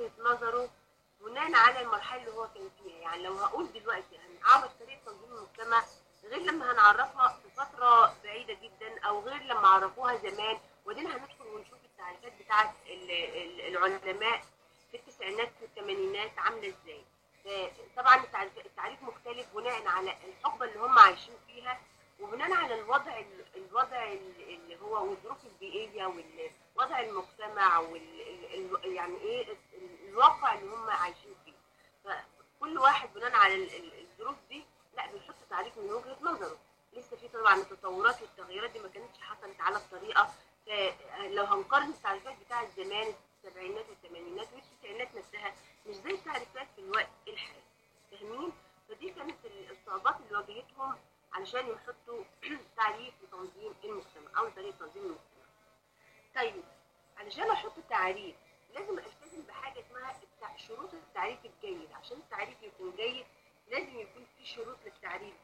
وجهه نظره بناء على المرحله اللي هو كان فيها يعني لو هقول دلوقتي هنعرف طريقه تنظيم المجتمع غير لما هنعرفها في فتره بعيده جدا او غير لما عرفوها زمان وبعدين هندخل ونشوف التعريفات بتاعه ال- ال- العلماء في التسعينات والثمانينات عامله ازاي طبعا التعريف, التعريف مختلف بناء على الحقبه اللي هم عايشين فيها وبناء على الوضع ال- الوضع ال- اللي هو والظروف البيئيه ووضع المجتمع وال ال- ال- يعني ايه ال- الواقع اللي هم عايشين فيه فكل واحد بناء على ال- ال- الظروف دي لا بيحط تعريف من وجهه نظره لسه في طبعا التطورات والتغييرات دي ما كانتش حصلت على الطريقه لو هنقارن التعريفات بتاعه زمان السبعينات والثمانينات والتسعينات نفسها مش زي التعريفات في الوقت الحالي فاهمين فدي كانت الصعوبات اللي واجهتهم علشان يحطوا تعريف لتنظيم المجتمع او طريقه تنظيم المجتمع طيب علشان احط تعريف لازم التزم بحاجه اسمها التع- شروط التعريف الجيد عشان التعريف يكون جيد لازم يكون في شروط للتعريف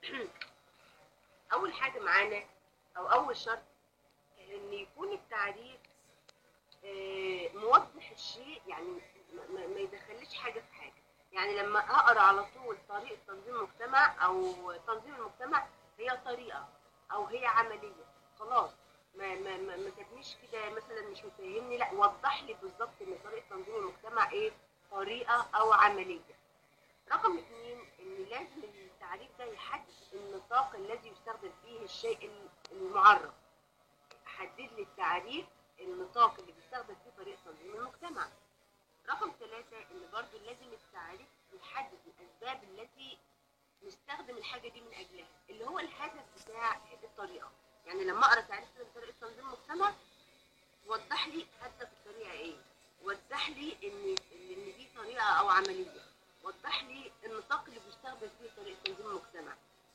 اول حاجه معانا او اول شرط ان يكون التعريف آه، موضح الشيء يعني ما- ما ما يدخلش حاجه في حاجه يعني لما اقرا على طول طريقه تنظيم المجتمع او تنظيم المجتمع هي طريقه او هي عمليه خلاص ما ما ما, ما تبنيش كده مثلا مش مفهمني لا وضح لي بالظبط ان طريقه تنظيم المجتمع ايه طريقه او عمليه رقم اثنين ان لازم التعريف ده يحدد النطاق الذي يستخدم فيه الشيء المعرف حدد لي التعريف النطاق اللي بيستخدم فيه طريقه تنظيم المجتمع رقم ثلاثة ان برضو لازم التعريف يحدد الاسباب التي نستخدم الحاجة دي من اجلها اللي هو الهدف بتاع الطريقة يعني لما اقرا تعريف كده بطريقة تنظيم المجتمع وضح لي هدف الطريقة ايه وضح لي ان ان دي طريقة او عملية وضح لي النطاق اللي بيستخدم فيه طريقة تنظيم المجتمع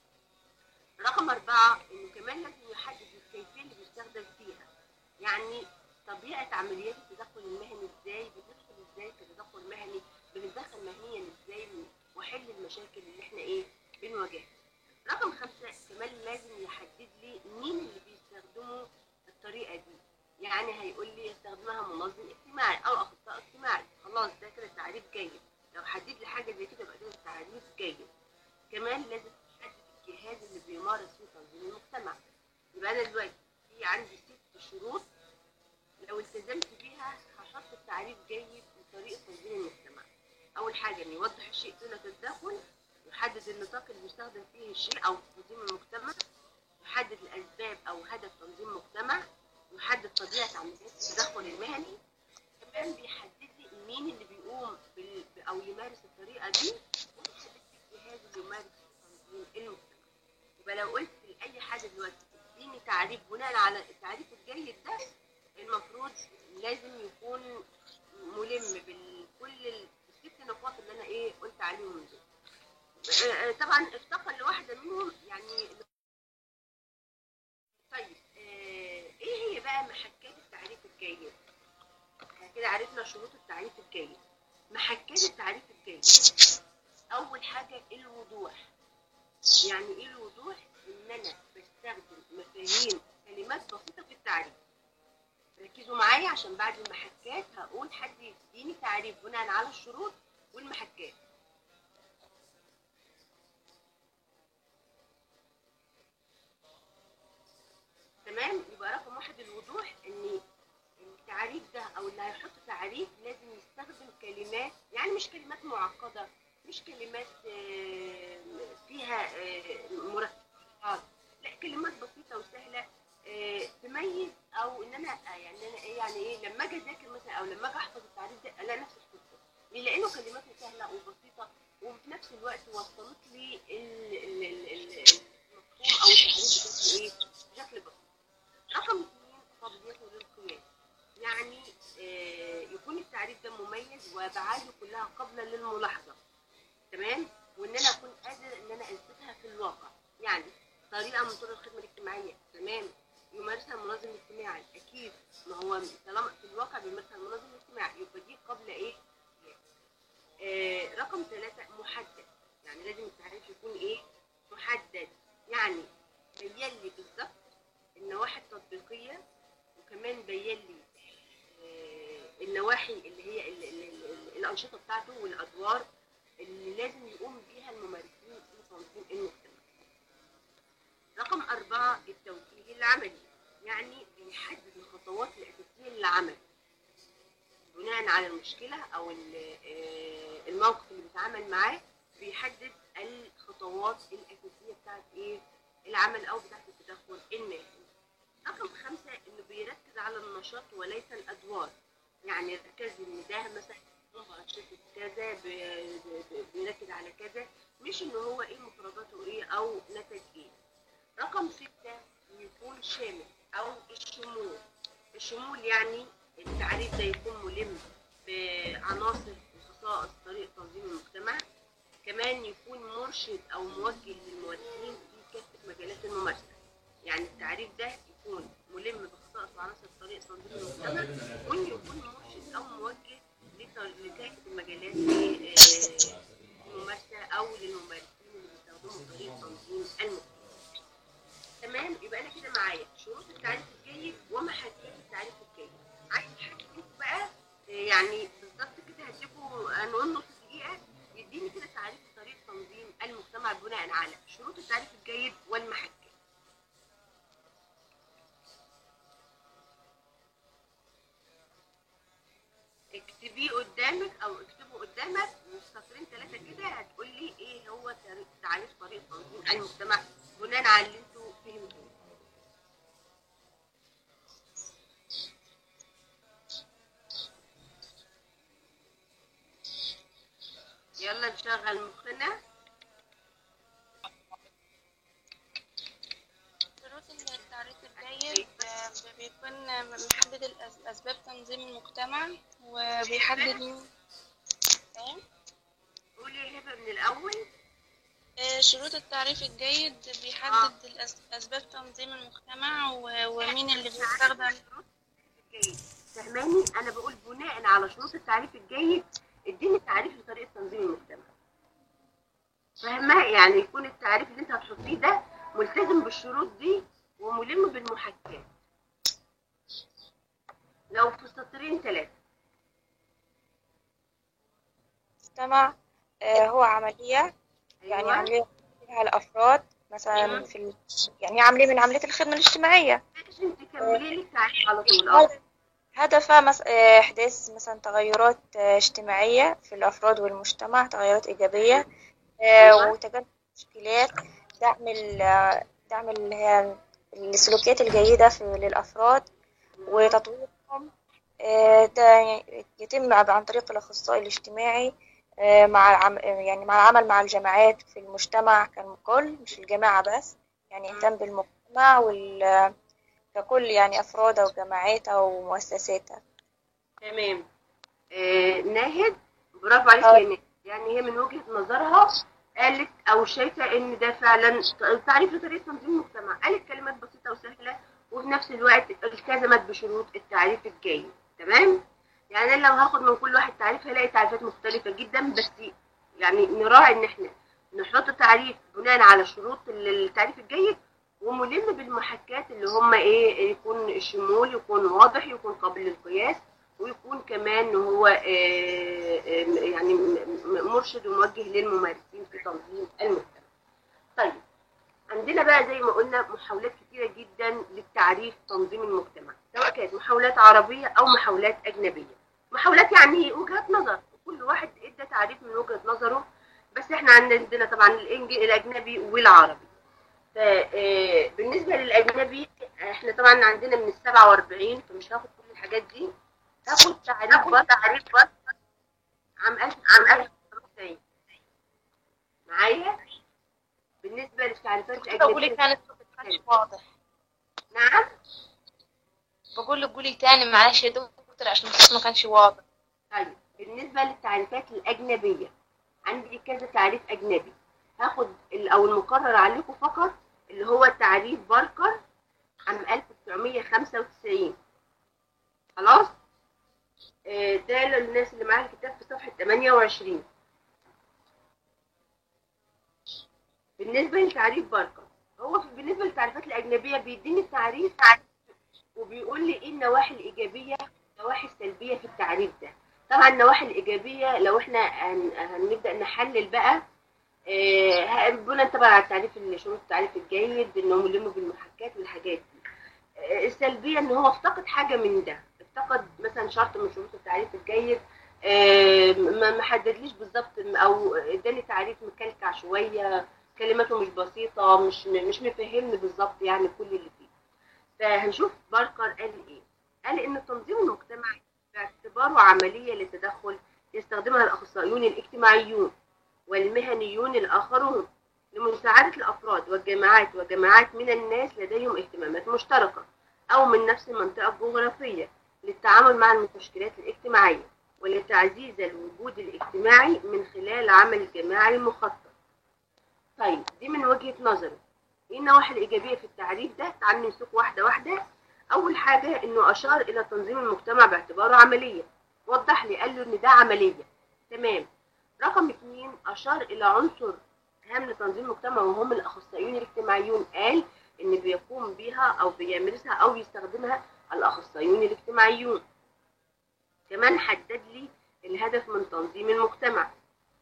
رقم أربعة إنه كمان لازم يحدد الكيفية اللي بيستخدم فيها يعني طبيعة عمليات التدخل المهني إزاي بتدخل إزاي في التدخل المهني بنتدخل مهنيا إزاي وحل المشاكل اللي إحنا إيه بنواجهها رقم خمسة كمان لازم يحدد لي مين اللي بيستخدموا الطريقة دي يعني هيقول لي يستخدمها منظم اجتماعي أو أخصائي اجتماعي خلاص ده كده تعريف جيد لو حدد لي حاجة زي كده يبقى ده تعريف جيد كمان لازم تحدد الجهاز اللي بيمارس فيه تنظيم المجتمع يبقى انا دلوقتي في عندي ست شروط لو التزمت بيها هحط التعريف جيد لطريقه تنظيم المجتمع اول حاجه ان يوضح الشيء دون التدخل يحدد النطاق اللي بيستخدم فيه الشيء او تنظيم المجتمع يحدد الاسباب او هدف تنظيم المجتمع يحدد طبيعه عمليات التدخل المهني كمان بيحدد لي مين اللي بيقوم بال... او يمارس الطريقه دي ويحدد لي الجهاز اللي يمارس تنظيم المجتمع يبقى لو قلت لاي حاجه دلوقتي اديني تعريف بناء على التعريف الجيد ده المفروض لازم يكون ملم بكل الست نقاط اللي انا ايه قلت عليهم دول آه، آه، طبعا افتقر لواحده منهم يعني طيب آه، ايه هي بقى محكات التعريف الجيد احنا كده عرفنا شروط التعريف الجيد محكات التعريف الجيد اول حاجه الوضوح يعني ايه الوضوح ان انا بستخدم مفاهيم كلمات بسيطه في التعريف ركزوا معايا عشان بعد المحكات هقول حد يديني تعريف بناء على الشروط والمحكات تمام يبقى رقم واحد الوضوح ان التعريف ده او اللي هيحط تعريف لازم يستخدم كلمات يعني مش كلمات معقده مش كلمات آه، فيها آه، مركبات لا كلمات بسيطه وسهله آه، تميز او ان انا آه، يعني انا ايه يعني ايه لما اجي اذاكر مثلا او لما اجي احفظ التعريف ده الاقي نفسي حفظته ليه؟ لانه كلماته سهله وبسيطه وفي نفس الوقت وصلت لي ال- ال- ال- ال- المفهوم او التعريف بشكل ايه؟ بشكل بسيط. رقم اثنين قابليته للقياس يعني آه، يكون التعريف ده مميز وابعاده كلها قابله للملاحظه تمام وان انا اكون قادر ان انا اثبتها في الواقع يعني طريقه من طرق الخدمه الاجتماعيه تمام يمارسها المنظم الاجتماعي اكيد ما هو طالما في الواقع بيمارسها المنظم الاجتماعي يبقى دي قبل ايه آه رقم ثلاثة محدد يعني لازم التعريف يكون ايه محدد يعني بين لي بالظبط النواحي التطبيقية وكمان بين لي آه النواحي اللي هي ال ال ال الانشطه بتاعته والادوار اللي لازم يقوم بيها الممارسين في تنظيم المجتمع. رقم أربعة التوجيه العملي يعني بيحدد الخطوات الأساسية للعمل بناء على المشكلة أو ال- آه، الموقف اللي بيتعامل معاه بيحدد الخطوات الأساسية بتاعت إيه العمل أو بتاعت التدخل المالي. رقم خمسة إنه بيركز على النشاط وليس الأدوار يعني ركز إن ده مثلا هو أنشطة كذا ب- ب- بيركز على كذا مش إن هو إيه مفرداته إيه أو نتج إيه. رقم ستة يكون شامل أو الشمول الشمول يعني التعريف ده يكون ملم بعناصر وخصائص طريقة تنظيم المجتمع كمان يكون مرشد أو موجه للممارسين في كافة مجالات الممارسة يعني التعريف ده يكون ملم بخصائص وعناصر طريقة تنظيم المجتمع وإنه يكون مرشد أو موجه لط- لكافة المجالات في آه، الممارسة أو للممارسين اللي بيستخدموا طريقة تنظيم المجتمع تمام يبقى انا كده معايا شروط التعريف الجيد ومحاكاه التعريف الجيد عايز حد فيكم بقى آه، يعني بالظبط كده هسيبه هنقول نص دقيقه يديني كده تعريف طريقه تنظيم المجتمع بناء على شروط التعريف الجيد والمحاكاه اكتبيه قدامك او اكتبه قدامك سطرين ثلاثه كده هتقول لي ايه هو تاريخ- تعريف طريقه تنظيم المجتمع بناء على اللي انتوا فهمتوه يلا نشغل مخنا شروط التعريف الجيد آه، بيكون محدد الأس- أسباب تنظيم المجتمع وبيحدد مين إيه؟ قولي يا هبه من الاول آه، شروط التعريف الجيد بيحدد الأس- أسباب تنظيم المجتمع و- ومين اللي بيستخدم الجيد فهماني انا بقول بناء على شروط التعريف الجيد اديني تعريف لطريقه تنظيم المجتمع فاهمه يعني يكون التعريف اللي انت هتحطيه ده ملتزم بالشروط دي وملم بالمحاكاه لو في سطرين ثلاثه المجتمع آه، هو عملية يعني أيوة. عملية فيها الأفراد مثلا أيوة. في ال... يعني عملية من عمليات الخدمة الاجتماعية ماشي انت كملي لي التعريف على طول اه هدفها مس... آه، إحداث مثلا تغيرات آه، اجتماعية في الأفراد والمجتمع تغيرات إيجابية آه، أيوة. وتجنب المشكلات دعم ال... آه، دعم اللي هي السلوكيات الجيدة في... للأفراد وتطويرهم آه، ده يتم عن طريق الأخصائي الاجتماعي آه، مع العم... آه، يعني مع العمل مع الجماعات في المجتمع ككل مش الجماعة بس يعني يهتم بالمجتمع وال... ككل يعني أفرادها وجماعاتها ومؤسساتها تمام آه ناهد برافو عليك آه. يا ناهد يعني هي من وجهة نظرها قالت او شايفة ان ده فعلا تعريف لطريقة تنظيم المجتمع قالت كلمات بسيطة وسهلة وفي نفس الوقت التزمت بشروط التعريف الجيد تمام يعني أنا لو هاخد من كل واحد تعريف هلاقي تعريفات مختلفة جدا بس يعني نراعي ان احنا نحط تعريف بناء على شروط التعريف الجيد وملم بالمحكات اللي هم ايه يكون الشمول يكون واضح يكون قابل للقياس ويكون كمان هو آه، آه، يعني م- م- مرشد وموجه للممارسين في تنظيم المجتمع. طيب عندنا بقى زي ما قلنا محاولات كتيرة جدا للتعريف تنظيم المجتمع سواء كانت محاولات عربية أو محاولات أجنبية. محاولات يعني وجهات نظر كل واحد ادى تعريف من وجهة نظره بس احنا عندنا طبعا الإنج- الأجنبي والعربي. فبالنسبة للأجنبي احنا طبعا عندنا من ال 47 فمش هاخد كل الحاجات دي هاخد تعريف بس تعريف بس عام 1990 معايا بالنسبة للتعريفات بقول الأجنبية لك كانت ما كانش واضح نعم بقول لك قولي تاني معلش يا دكتور عشان الصوت ما كانش واضح طيب بالنسبة للتعريفات الأجنبية عندي كذا تعريف أجنبي هاخد ال- أو المقرر عليكم فقط اللي هو تعريف باركر عام 1995 خلاص آه، ده للناس اللي معاها الكتاب في صفحة 28 بالنسبة لتعريف باركر هو في بالنسبة للتعريفات الأجنبية بيديني التعريف وبيقول لي إيه النواحي الإيجابية النواحي السلبيه في التعريف ده طبعا النواحي الايجابيه لو احنا هن- هنبدا نحلل بقى آه، بناء طبعا على التعريف شروط التعريف الجيد انهم يلموا بالمحاكاه والحاجات دي آه، السلبيه ان هو افتقد حاجه من ده افتقد مثلا شرط من شروط التعريف الجيد آه، ما ما حددليش بالظبط او اداني تعريف مكلكع شويه كلماته مش بسيطه مش مش مفهمني بالظبط يعني كل اللي فيه فهنشوف باركر قال ايه قال ان التنظيم المجتمعي باعتباره عمليه للتدخل يستخدمها الاخصائيون الاجتماعيون والمهنيون الاخرون لمساعده الافراد والجماعات وجماعات من الناس لديهم اهتمامات مشتركه او من نفس المنطقه الجغرافيه للتعامل مع المشكلات الاجتماعيه ولتعزيز الوجود الاجتماعي من خلال عمل جماعي مخطط طيب دي من وجهه نظري ايه النواحي الايجابيه في التعريف ده تعال نمسك واحده واحده اول حاجه انه اشار الى تنظيم المجتمع باعتباره عمليه وضح لي قال له ان ده عمليه تمام رقم اثنين اشار الى عنصر هام لتنظيم المجتمع وهم الاخصائيون الاجتماعيون قال ان بيقوم بها او بيمارسها او يستخدمها الاخصائيون الاجتماعيون كمان حدد لي الهدف من تنظيم المجتمع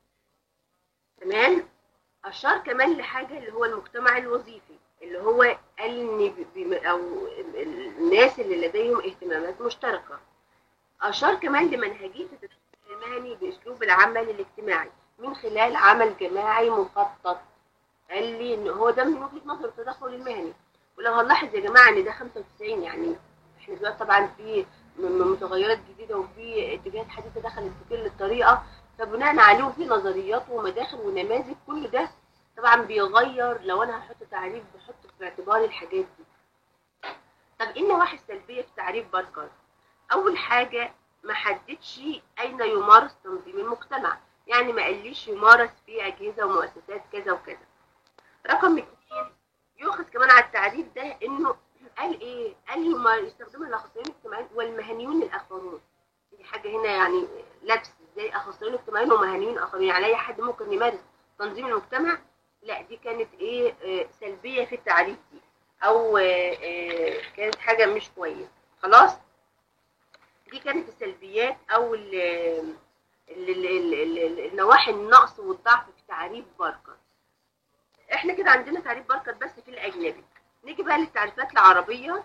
تمام اشار كمان لحاجه اللي هو المجتمع الوظيفي اللي هو قال ان بي- بي- او ال- ال- الناس اللي لديهم اهتمامات مشتركه اشار كمان لمنهجيه التدخل المهني باسلوب العمل الاجتماعي من خلال عمل جماعي مخطط قال لي ان هو ده من وجهه نظر التدخل المهني ولو هنلاحظ يا جماعه ان ده 95 يعني احنا دلوقتي طبعا في م- م- متغيرات جديده وفي اتجاهات حديثه دخلت في كل الطريقه فبناء عليه وفي نظريات ومداخل ونماذج كل ده طبعا بيغير لو انا هحط تعريف بحط في اعتباري الحاجات دي طب ايه النواحي السلبيه في تعريف باركر اول حاجه ما حددش اين يمارس تنظيم المجتمع يعني ما قاليش يمارس في اجهزه ومؤسسات كذا وكذا رقم اثنين يؤخذ كمان على التعريف ده انه قال ايه قال ما يستخدمها الاخصائيين الاجتماعيين والمهنيون الاخرون دي حاجه هنا يعني لبس زي اخصائيين اجتماعيين ومهنيون اخرون يعني اي حد ممكن يمارس تنظيم المجتمع لا دي كانت ايه آه، سلبيه في التعريف دي او آه، آه، كانت حاجه مش كويسه خلاص دي كانت السلبيات او ال ال ال ال ال النواحي النقص والضعف في تعريف باركر احنا كده عندنا تعريف باركر بس في الاجنبي نيجي بقى للتعريفات العربيه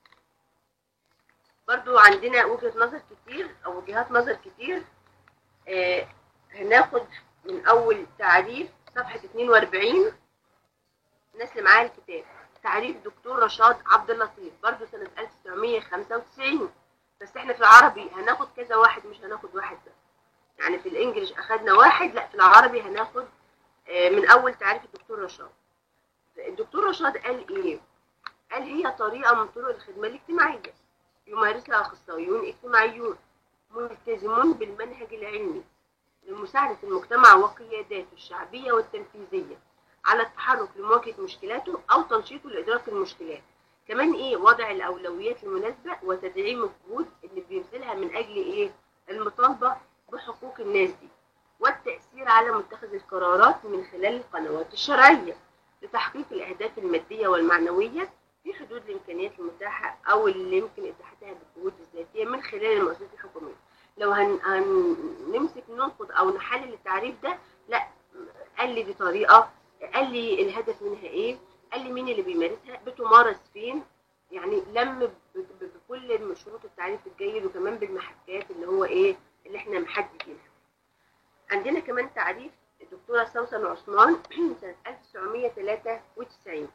برضو عندنا وجهه نظر كتير او وجهات نظر كتير آه هناخد من اول تعريف صفحه 42 الناس اللي معايا الكتاب تعريف دكتور رشاد عبد اللطيف برضو سنه 1995 بس احنا في العربي هناخد كذا واحد مش هناخد واحد بس يعني في الانجليش اخدنا واحد لا في العربي هناخد آه، من اول تعريف الدكتور رشاد الدكتور رشاد قال ايه قال هي طريقه من طرق الخدمه الاجتماعيه يمارسها اخصائيون اجتماعيون ملتزمون بالمنهج العلمي لمساعده المجتمع وقياداته الشعبيه والتنفيذيه على التحرك لمواجهه مشكلاته او تنشيطه لادراك المشكلات كمان ايه وضع الاولويات المناسبه وتدعيم الجهود اللي بيبذلها من اجل ايه المطالبه بحقوق الناس دي والتاثير على متخذ القرارات من خلال القنوات الشرعيه لتحقيق الاهداف الماديه والمعنويه في حدود الامكانيات المتاحه او اللي يمكن اتاحتها بالجهود الذاتيه من خلال المؤسسات الحكوميه لو هن... هنمسك ننقد او نحلل التعريف ده لا قال لي دي طريقه قال لي الهدف منها ايه قال لي مين اللي بيمارسها بتمارس فين يعني لم ب- ب- بكل شروط التعريف الجيد وكمان بالمحكات اللي هو ايه اللي احنا محددينها عندنا كمان تعريف الدكتوره سوسن عثمان سنه 1993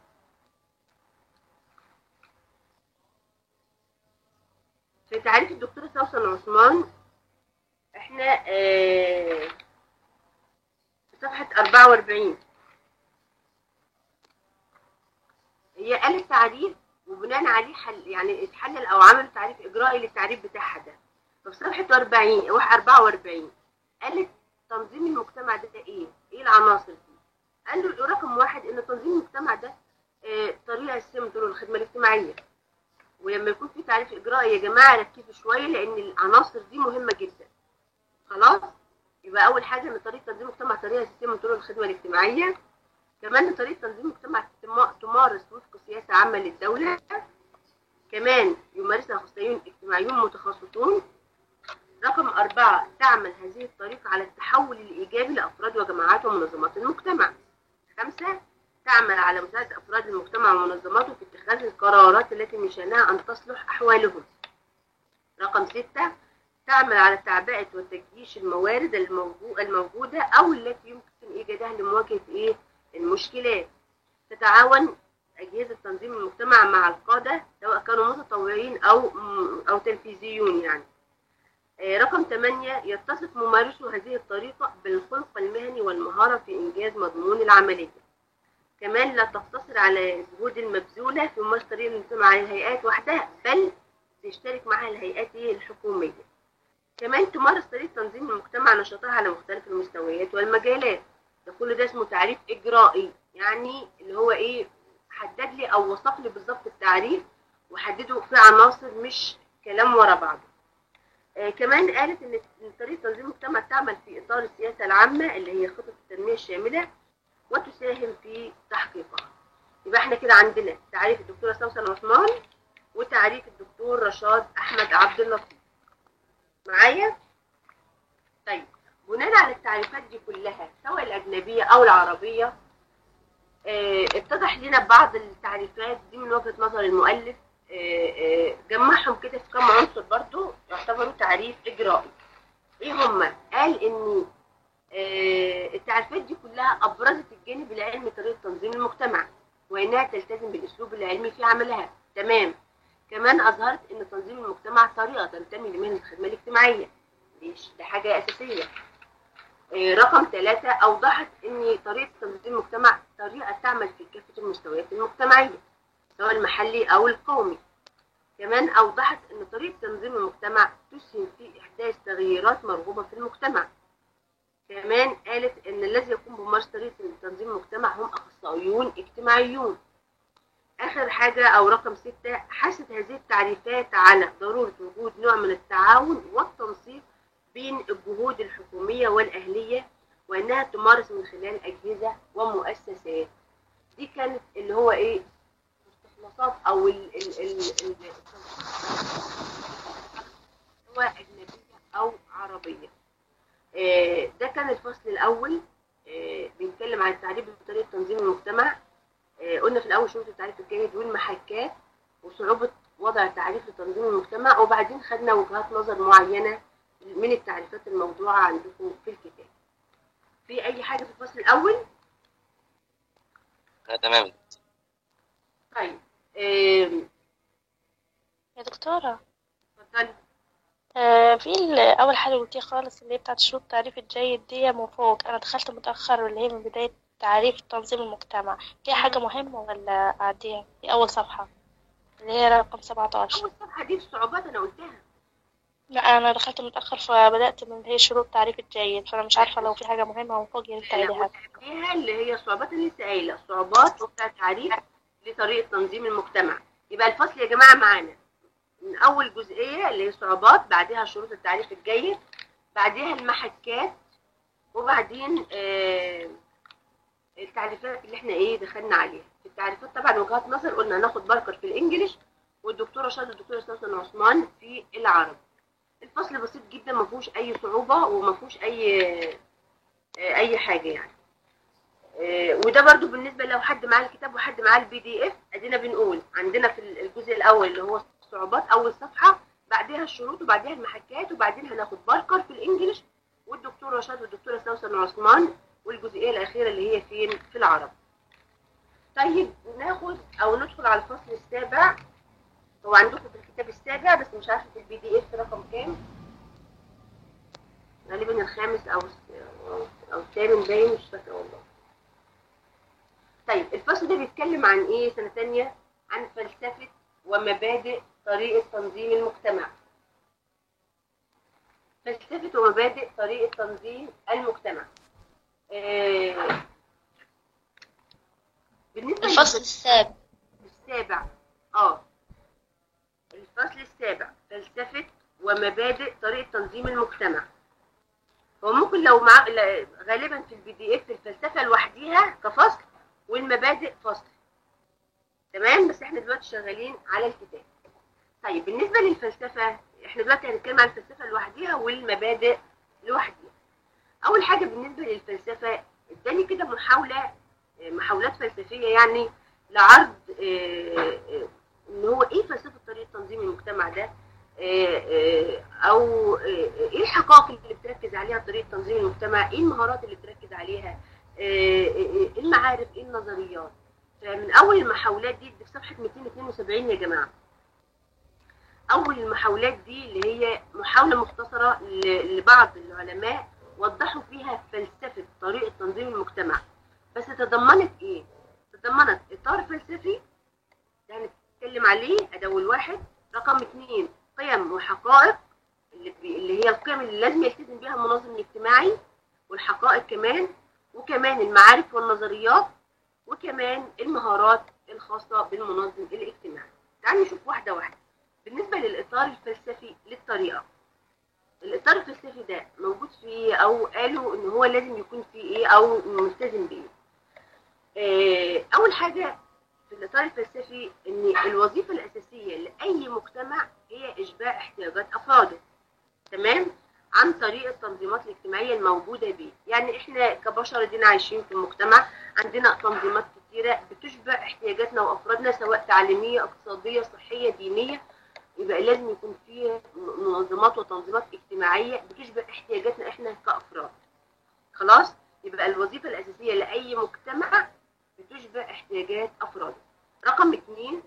في تعريف الدكتوره سوسن عثمان احنا آه، في صفحه 44 هي قالت تعريف وبناء عليه حل يعني اتحلل او عمل تعريف اجرائي للتعريف بتاعها ده ففي صفحه 40 واحد 44 قالت تنظيم المجتمع ده ايه؟ ايه العناصر دي؟ قال له رقم واحد ان تنظيم المجتمع ده آه، طريقه اساسيه من طرق الخدمه الاجتماعيه ولما يكون في تعريف اجرائي يا جماعه ركزوا شويه لان العناصر دي مهمه جدا خلاص يبقى اول حاجه ان طريقه تنظيم المجتمع طريقه اساسيه من طرق الخدمه الاجتماعيه كمان طريقه تنظيم المجتمع تم- تمارس وفق سياسه عامه للدوله كمان يمارسها اخصائيون اجتماعيون متخصصون رقم أربعة تعمل هذه الطريقة على التحول الإيجابي لأفراد وجماعات ومنظمات المجتمع خمسة تعمل على مساعدة أفراد المجتمع ومنظماته في اتخاذ القرارات التي من شأنها أن تصلح أحوالهم رقم ستة تعمل على تعبئة وتجيش الموارد الموجو- الموجودة أو التي يمكن إيجادها لمواجهة إيه المشكلات تتعاون أجهزة تنظيم المجتمع مع القادة سواء كانوا متطوعين أو أو تنفيذيون يعني آه، رقم 8 يتصف ممارسو هذه الطريقة بالخلق المهني والمهارة في إنجاز مضمون العملية كمان لا تقتصر على الجهود المبذولة في ممارسة طريقة المجتمع على الهيئات وحدها بل تشترك معها الهيئات الحكومية كمان تمارس طريقة تنظيم المجتمع نشاطها على مختلف المستويات والمجالات ده كل ده اسمه تعريف إجرائي يعني اللي هو إيه حدد لي أو وصف لي بالظبط التعريف وحدده في عناصر مش كلام ورا بعضه آه، كمان قالت ان إن طريقه تنظيم المجتمع تعمل في اطار السياسه العامه اللي هي خطط التنميه الشامله وتساهم في تحقيقها يبقى احنا كده عندنا تعريف الدكتوره سوسن عثمان وتعريف الدكتور رشاد احمد عبد اللطيف معايا طيب بناء على التعريفات دي كلها سواء الاجنبيه او العربيه آه، اتضح لنا بعض التعريفات دي من وجهه نظر المؤلف آه، آه، جمعهم كده في كام عنصر برضو يعتبروا تعريف اجرائي ايه هما قال ان آه، التعريفات دي كلها ابرزت الجانب العلمي طريقه تنظيم المجتمع وانها تلتزم بالاسلوب العلمي في عملها تمام كمان اظهرت ان تنظيم المجتمع طريقه تنتمي لمهنه الخدمه الاجتماعيه ليش ده حاجه اساسيه آه، رقم ثلاثة أوضحت أن طريقة تنظيم المجتمع طريقة تعمل في كافة المستويات المجتمعية سواء المحلي أو القومي كمان أوضحت أن طريقة تنظيم المجتمع تسهم في إحداث تغييرات مرغوبة في المجتمع كمان قالت أن الذي يقوم بممارسة طريقة تنظيم المجتمع هم أخصائيون اجتماعيون آخر حاجة أو رقم ستة حثت هذه التعريفات على ضرورة وجود نوع من التعاون والتنسيق بين الجهود الحكومية والأهلية وأنها تمارس من خلال أجهزة ومؤسسات دي كانت اللي هو إيه مستخلصات أو ال ال ال ال سواء أجنبية أو عربية آه، ده كان الفصل الأول آه، بنتكلم عن التعريف بطريقة تنظيم المجتمع آه، قلنا في الأول شروط التعريف الجيد والمحكات وصعوبة وضع تعريف لتنظيم المجتمع وبعدين خدنا وجهات نظر معينة من التعريفات الموضوعة عندكم في الكتاب في أي حاجة في الفصل الأول؟ آه تمام طيب آم، يا دكتورة اتفضلي آه في ال- أول حاجة قلتيها خالص اللي هي بتاعت شروط التعريف الجيد دي من فوق أنا دخلت متأخر واللي هي من بداية تعريف تنظيم المجتمع فيها حاجة مهمة ولا أعديها في أول صفحة اللي هي رقم 17 أول صفحة دي الصعوبات أنا قلتها لا أنا دخلت متأخر فبدأت من هي شروط التعريف الجيد فأنا مش عارفة لو في حاجة مهمة من فوق يا ريت تعيديها فيها اللي هي الصعوبات اللي لسه قايله الصعوبات وبتاع تعريف لطريقه تنظيم المجتمع يبقى الفصل يا جماعه معانا من اول جزئيه اللي هي الصعوبات بعدها شروط التعريف الجيد بعدها المحكات وبعدين آه التعريفات اللي احنا ايه دخلنا عليها في التعريفات طبعا وجهات نظر قلنا هناخد باركر في الانجليش والدكتوره شاد والدكتوره سوسن عثمان في العربي الفصل بسيط جدا ما فيهوش اي صعوبه وما فيهوش اي آه، اي حاجه يعني آه، وده برضو بالنسبه لو حد معاه الكتاب وحد معاه البي دي اف ادينا بنقول عندنا في الجزء الاول اللي هو الصعوبات اول صفحه بعدها الشروط وبعدها المحكات وبعدين هناخد باركر في الانجليش والدكتور رشاد والدكتوره سوسن عثمان والجزئيه الاخيره اللي هي فين في العرب طيب ناخد او ندخل على الفصل السابع هو عندكم في الكتاب السابع بس مش عارفه في البي دي اف رقم كام غالبا الخامس او او الثامن باين مش فاكره والله طيب الفصل ده بيتكلم عن ايه سنه تانية عن فلسفه ومبادئ طريقه تنظيم المجتمع فلسفه ومبادئ طريقه تنظيم المجتمع آه بالنسبه الفصل السابع السابع اه الفصل السابع فلسفة ومبادئ طريقة تنظيم المجتمع هو ممكن لو مع لا- غالبا في البي دي اف الفلسفة لوحديها كفصل والمبادئ فصل تمام بس احنا دلوقتي شغالين على الكتاب طيب بالنسبه للفلسفه احنا دلوقتي هنتكلم عن الفلسفه لوحديها والمبادئ لوحديها اول حاجه بالنسبه للفلسفه اداني كده محاوله محاولات فلسفيه يعني لعرض آه، آه، ان هو ايه فلسفه طريقه تنظيم المجتمع ده آه، آه، او آه، ايه الحقائق اللي بتركز عليها طريقه تنظيم المجتمع ايه المهارات اللي بتركز عليها آه، آه، ايه المعارف ايه النظريات فمن اول المحاولات دي, دي في صفحه 272 يا جماعه اول المحاولات دي اللي هي محاوله مختصره ل- لبعض العلماء وضحوا فيها فلسفه طريقه تنظيم المجتمع بس تضمنت ايه تضمنت اطار فلسفي ده هنتكلم عليه ده اول واحد رقم اثنين قيم وحقائق اللي, بي... اللي هي القيم اللي لازم يلتزم بيها المنظم الاجتماعي والحقائق كمان وكمان المعارف والنظريات وكمان المهارات الخاصة بالمنظم الاجتماعي تعالوا نشوف واحدة واحدة بالنسبة للإطار الفلسفي للطريقة الإطار الفلسفي ده موجود فيه أو قالوا إن هو لازم يكون فيه إيه أو ملتزم بإيه آه، أول حاجة في الإطار الفلسفي إن الوظيفة الأساسية لأي مجتمع هي إشباع احتياجات أفراده تمام عن طريق التنظيمات الاجتماعية الموجودة بيه يعني إحنا كبشر دينا عايشين في المجتمع عندنا تنظيمات كتيرة بتشبع احتياجاتنا وأفرادنا سواء تعليمية اقتصادية صحية دينية يبقى لازم يكون في منظمات وتنظيمات اجتماعية بتشبع احتياجاتنا إحنا كأفراد خلاص يبقى الوظيفة الأساسية لأي مجتمع بتشبع احتياجات أفراده رقم اتنين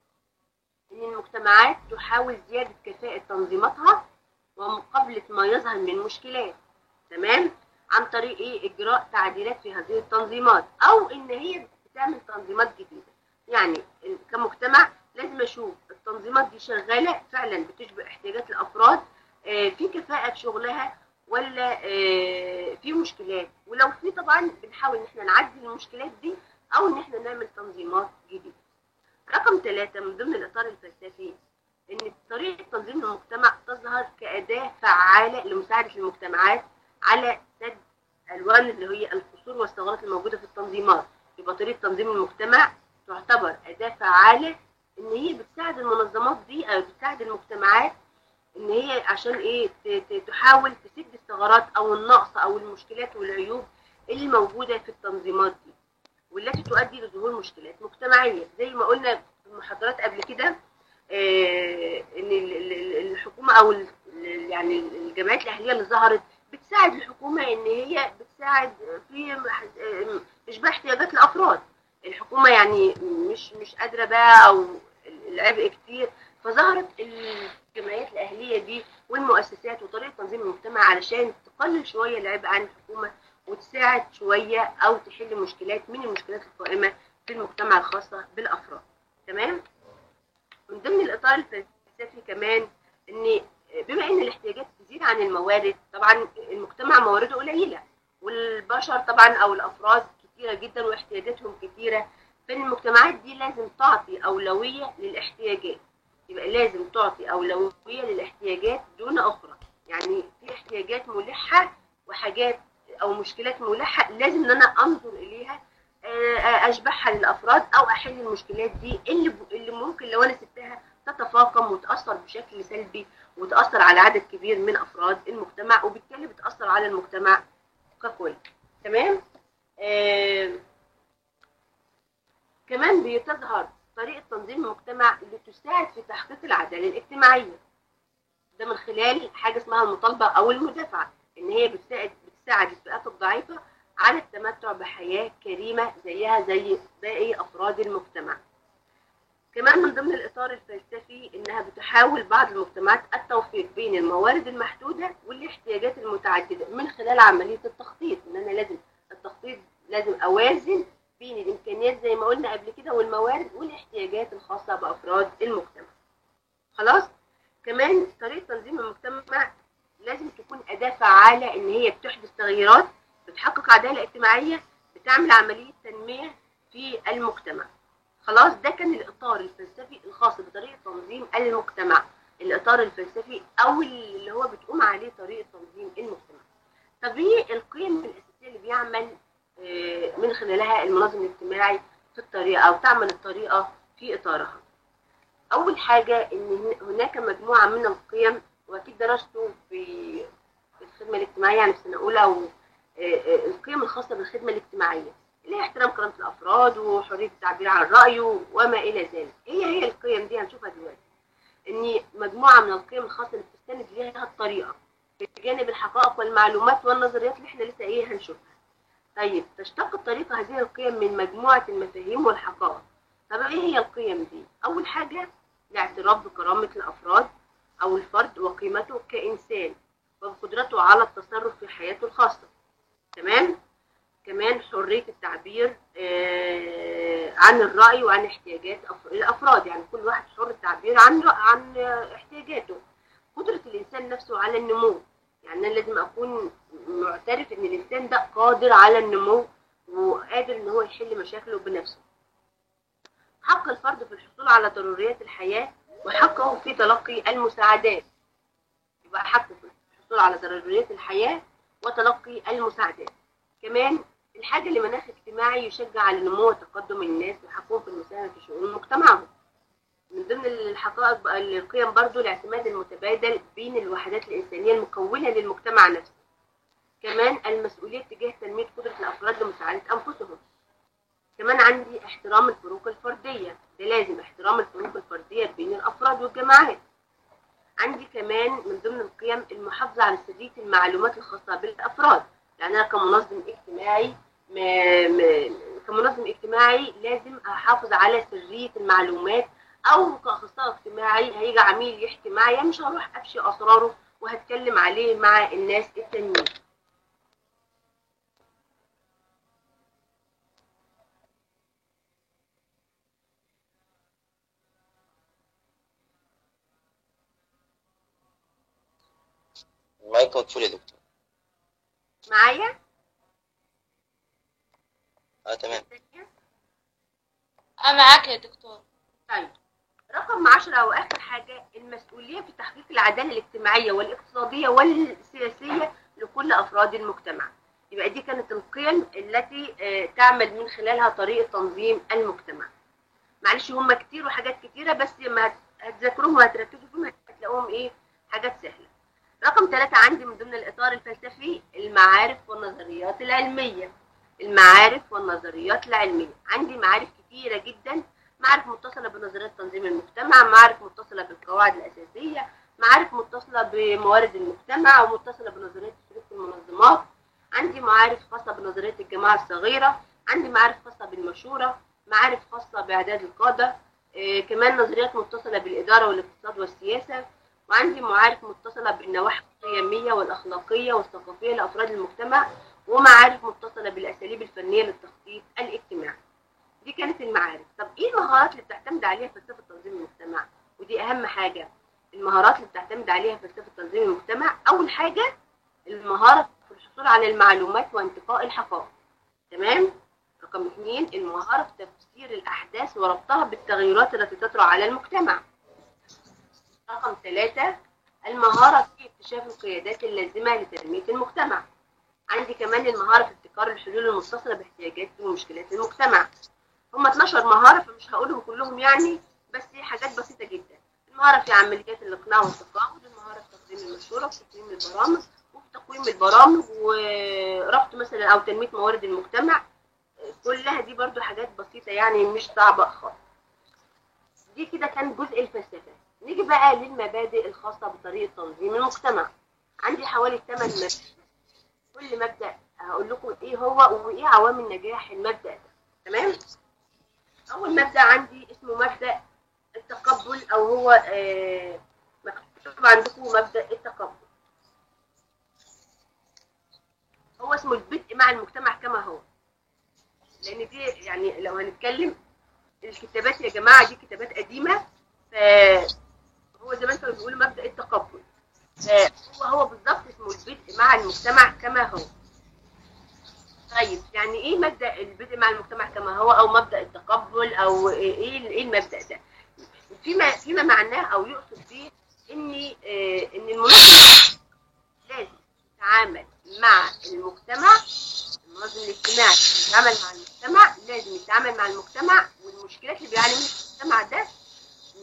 إن المجتمعات تحاول زيادة كفاءة تنظيماتها ومقابلة ما يظهر من مشكلات تمام عن طريق ايه اجراء تعديلات في هذه التنظيمات او ان هي بتعمل تنظيمات جديده يعني كمجتمع لازم اشوف التنظيمات دي شغاله فعلا بتشبه احتياجات الافراد آه، في كفاءه في شغلها ولا آه، في مشكلات ولو في طبعا بنحاول ان احنا نعدل المشكلات دي او ان احنا نعمل تنظيمات جديده رقم ثلاثة من ضمن الإطار الفلسفي إن طريقة تنظيم المجتمع تظهر كأداة فعالة لمساعدة المجتمعات على سد ألوان اللي هي القصور والثغرات الموجودة في التنظيمات يبقى طريقة تنظيم المجتمع تعتبر أداة فعالة إن هي بتساعد المنظمات دي أو بتساعد المجتمعات إن هي عشان إيه ت- ت- تحاول تسد الثغرات أو النقص أو المشكلات والعيوب اللي موجودة في التنظيمات دي والتي تؤدي لظهور مشكلات مجتمعية زي ما قلنا في المحاضرات قبل كده آه، ان ال- ال- الحكومه او ال- ال- يعني الجمعيات الاهليه اللي ظهرت بتساعد الحكومه ان هي بتساعد في مح- آه، اشباع احتياجات الافراد الحكومه يعني مش مش قادره بقى او العبء كتير فظهرت الجمعيات الاهليه دي والمؤسسات وطريقه تنظيم المجتمع علشان تقلل شويه العبء عن الحكومه وتساعد شويه او تحل مشكلات من المشكلات القائمه في المجتمع الخاصه بالافراد تمام من ضمن الاطار الفلسفي كمان ان بما ان الاحتياجات تزيد عن الموارد طبعا المجتمع موارده قليله والبشر طبعا او الافراد كتيره جدا واحتياجاتهم كتيره فالمجتمعات دي لازم تعطي اولويه للاحتياجات يبقى لازم تعطي اولويه للاحتياجات دون اخرى يعني في احتياجات ملحه وحاجات او مشكلات ملحه لازم ان انا انظر اليها آه، اشبعها للافراد او احل المشكلات دي اللي اللي ممكن لو انا سبتها تتفاقم وتاثر بشكل سلبي وتاثر على عدد كبير من افراد المجتمع وبالتالي بتاثر على المجتمع ككل تمام آه كمان بتظهر طريقه تنظيم المجتمع اللي تساعد في تحقيق العداله الاجتماعيه ده من خلال حاجه اسمها المطالبه او المدافعه ان هي بتساعد بتساعد الفئات الضعيفه على التمتع بحياه كريمه زيها زي باقي افراد المجتمع كمان من ضمن الاطار الفلسفي انها بتحاول بعض المجتمعات التوفيق بين الموارد المحدوده والاحتياجات المتعدده من خلال عمليه التخطيط ان انا لازم التخطيط لازم اوازن بين الامكانيات زي ما قلنا قبل كده والموارد والاحتياجات الخاصه بافراد المجتمع خلاص كمان طريقه تنظيم المجتمع لازم تكون اداه فعاله ان هي بتحدث تغييرات بتحقق عداله اجتماعيه بتعمل عمليه تنميه في المجتمع خلاص ده كان الاطار الفلسفي الخاص بطريقه تنظيم المجتمع الاطار الفلسفي او اللي هو بتقوم عليه طريقه تنظيم المجتمع طب ايه القيم الاساسيه اللي بيعمل آه، من خلالها المنظم الاجتماعي في الطريقه او تعمل الطريقه في اطارها اول حاجه ان هن- هناك مجموعه من القيم واكيد درسته في في الخدمه الاجتماعيه يعني في سنه اولى و آه، آه، القيم الخاصه بالخدمه الاجتماعيه اللي هي احترام كرامه الافراد وحريه التعبير عن الراي وما الى ذلك ايه هي القيم دي هنشوفها دلوقتي ان مجموعه من القيم الخاصه اللي بتستند ليها الطريقه بجانب الحقائق والمعلومات والنظريات اللي احنا لسه ايه هنشوفها طيب تشتق الطريقه هذه القيم من مجموعه المفاهيم والحقائق طب ايه هي القيم دي اول حاجه الاعتراف بكرامه الافراد او الفرد وقيمته كانسان وبقدرته على التصرف في حياته الخاصه تمام كمان حريه التعبير آه، عن الراي وعن احتياجات أف- الافراد يعني كل واحد حر التعبير عن رأ- عن آه، احتياجاته قدره الانسان نفسه على النمو يعني انا لازم اكون معترف ان الانسان ده قادر على النمو وقادر ان هو يحل مشاكله بنفسه حق الفرد في الحصول على ضروريات الحياه وحقه في تلقي المساعدات يبقى حقه في الحصول على ضروريات الحياه وتلقي المساعدات كمان الحاجة لمناخ اجتماعي يشجع على نمو وتقدم الناس وحقهم في المساهمة في شؤون مجتمعهم من ضمن الحقائق بقى القيم برضو الاعتماد المتبادل بين الوحدات الإنسانية المكونة للمجتمع نفسه كمان المسؤولية تجاه تنمية قدرة الأفراد لمساعدة أنفسهم كمان عندي احترام الفروق الفردية ده لازم احترام الفروق الفردية بين الأفراد والجماعات عندي كمان من ضمن القيم المحافظة على سرية المعلومات الخاصة بالأفراد يعني أنا كمنظم اجتماعي ما ما كمنظم اجتماعي لازم أحافظ على سرية المعلومات أو كأخصائي اجتماعي هيجي عميل يحكي معايا مش هروح أفشي أسراره وهتكلم عليه مع الناس التانيين المايك مقفول يا دكتور معايا؟ اه تمام اه معاك يا دكتور طيب رقم 10 او اخر حاجه المسؤوليه في تحقيق العداله الاجتماعيه والاقتصاديه والسياسيه لكل افراد المجتمع يبقى دي كانت القيم التي آه، تعمل من خلالها طريقه تنظيم المجتمع معلش هم كتير وحاجات كتيره بس لما هت- هتذاكروهم وهتركزوا فيهم هتلاقوهم ايه حاجات سهله رقم ثلاثة عندي من ضمن الإطار الفلسفي المعارف والنظريات العلمية المعارف والنظريات العلمية عندي معارف كتيرة جدا معارف متصلة بنظريات تنظيم المجتمع معارف متصلة بالقواعد الأساسية معارف متصلة بموارد المجتمع ومتصلة بنظرية السلوك في المنظمات عندي معارف خاصة بنظرية الجماعة الصغيرة عندي معارف خاصة بالمشورة معارف خاصة بإعداد القادة إيه كمان نظريات متصلة بالإدارة والاقتصاد والسياسة وعندي معارف متصلة بالنواحي القيمية والأخلاقية والثقافية لأفراد المجتمع ومعارف متصلة بالأساليب الفنية للتخطيط الاجتماعي دي كانت المعارف طب ايه المهارات اللي بتعتمد عليها فلسفة تنظيم المجتمع ودي أهم حاجة المهارات اللي بتعتمد عليها فلسفة تنظيم المجتمع أول حاجة المهارة في الحصول على المعلومات وانتقاء الحقائق تمام رقم اثنين المهارة في تفسير الأحداث وربطها بالتغيرات التي تطرأ على المجتمع رقم ثلاثة المهارة في اكتشاف القيادات اللازمة لتنمية المجتمع عندي كمان المهارة في ابتكار الحلول المتصلة باحتياجات ومشكلات المجتمع هم 12 مهارة فمش هقولهم كلهم يعني بس هي حاجات بسيطة جدا المهارة في عمليات الإقناع والتفاوض المهارة في تقديم المشورة وفي تقديم البرامج وفي تقويم البرامج وربط مثلا أو تنمية موارد المجتمع كلها دي برضو حاجات بسيطة يعني مش صعبة خالص دي كده كان جزء الفلسفة نيجي بقى للمبادئ الخاصة بطريقة تنظيم المجتمع عندي حوالي 8 مبادئ كل مبدأ هقول لكم ايه هو وايه عوامل نجاح المبدأ ده تمام اول مبدأ عندي اسمه مبدأ التقبل او هو آه مكتوب عندكم مبدأ التقبل هو اسمه البدء مع المجتمع كما هو لان دي يعني لو هنتكلم الكتابات يا جماعه دي كتابات قديمه فهو زمان كانوا بيقولوا مبدا التقبل فهو هو بالظبط اسمه البدء مع المجتمع كما هو طيب يعني ايه مبدا البدء مع المجتمع كما هو او مبدا التقبل او ايه ايه المبدا ده فيما فيما معناه او يقصد به ان آه ان المنظم لازم يتعامل مع المجتمع المنظم الاجتماعي يتعامل مع المجتمع لازم يتعامل مع المجتمع والمشكلات اللي بيعاني منها المجتمع ده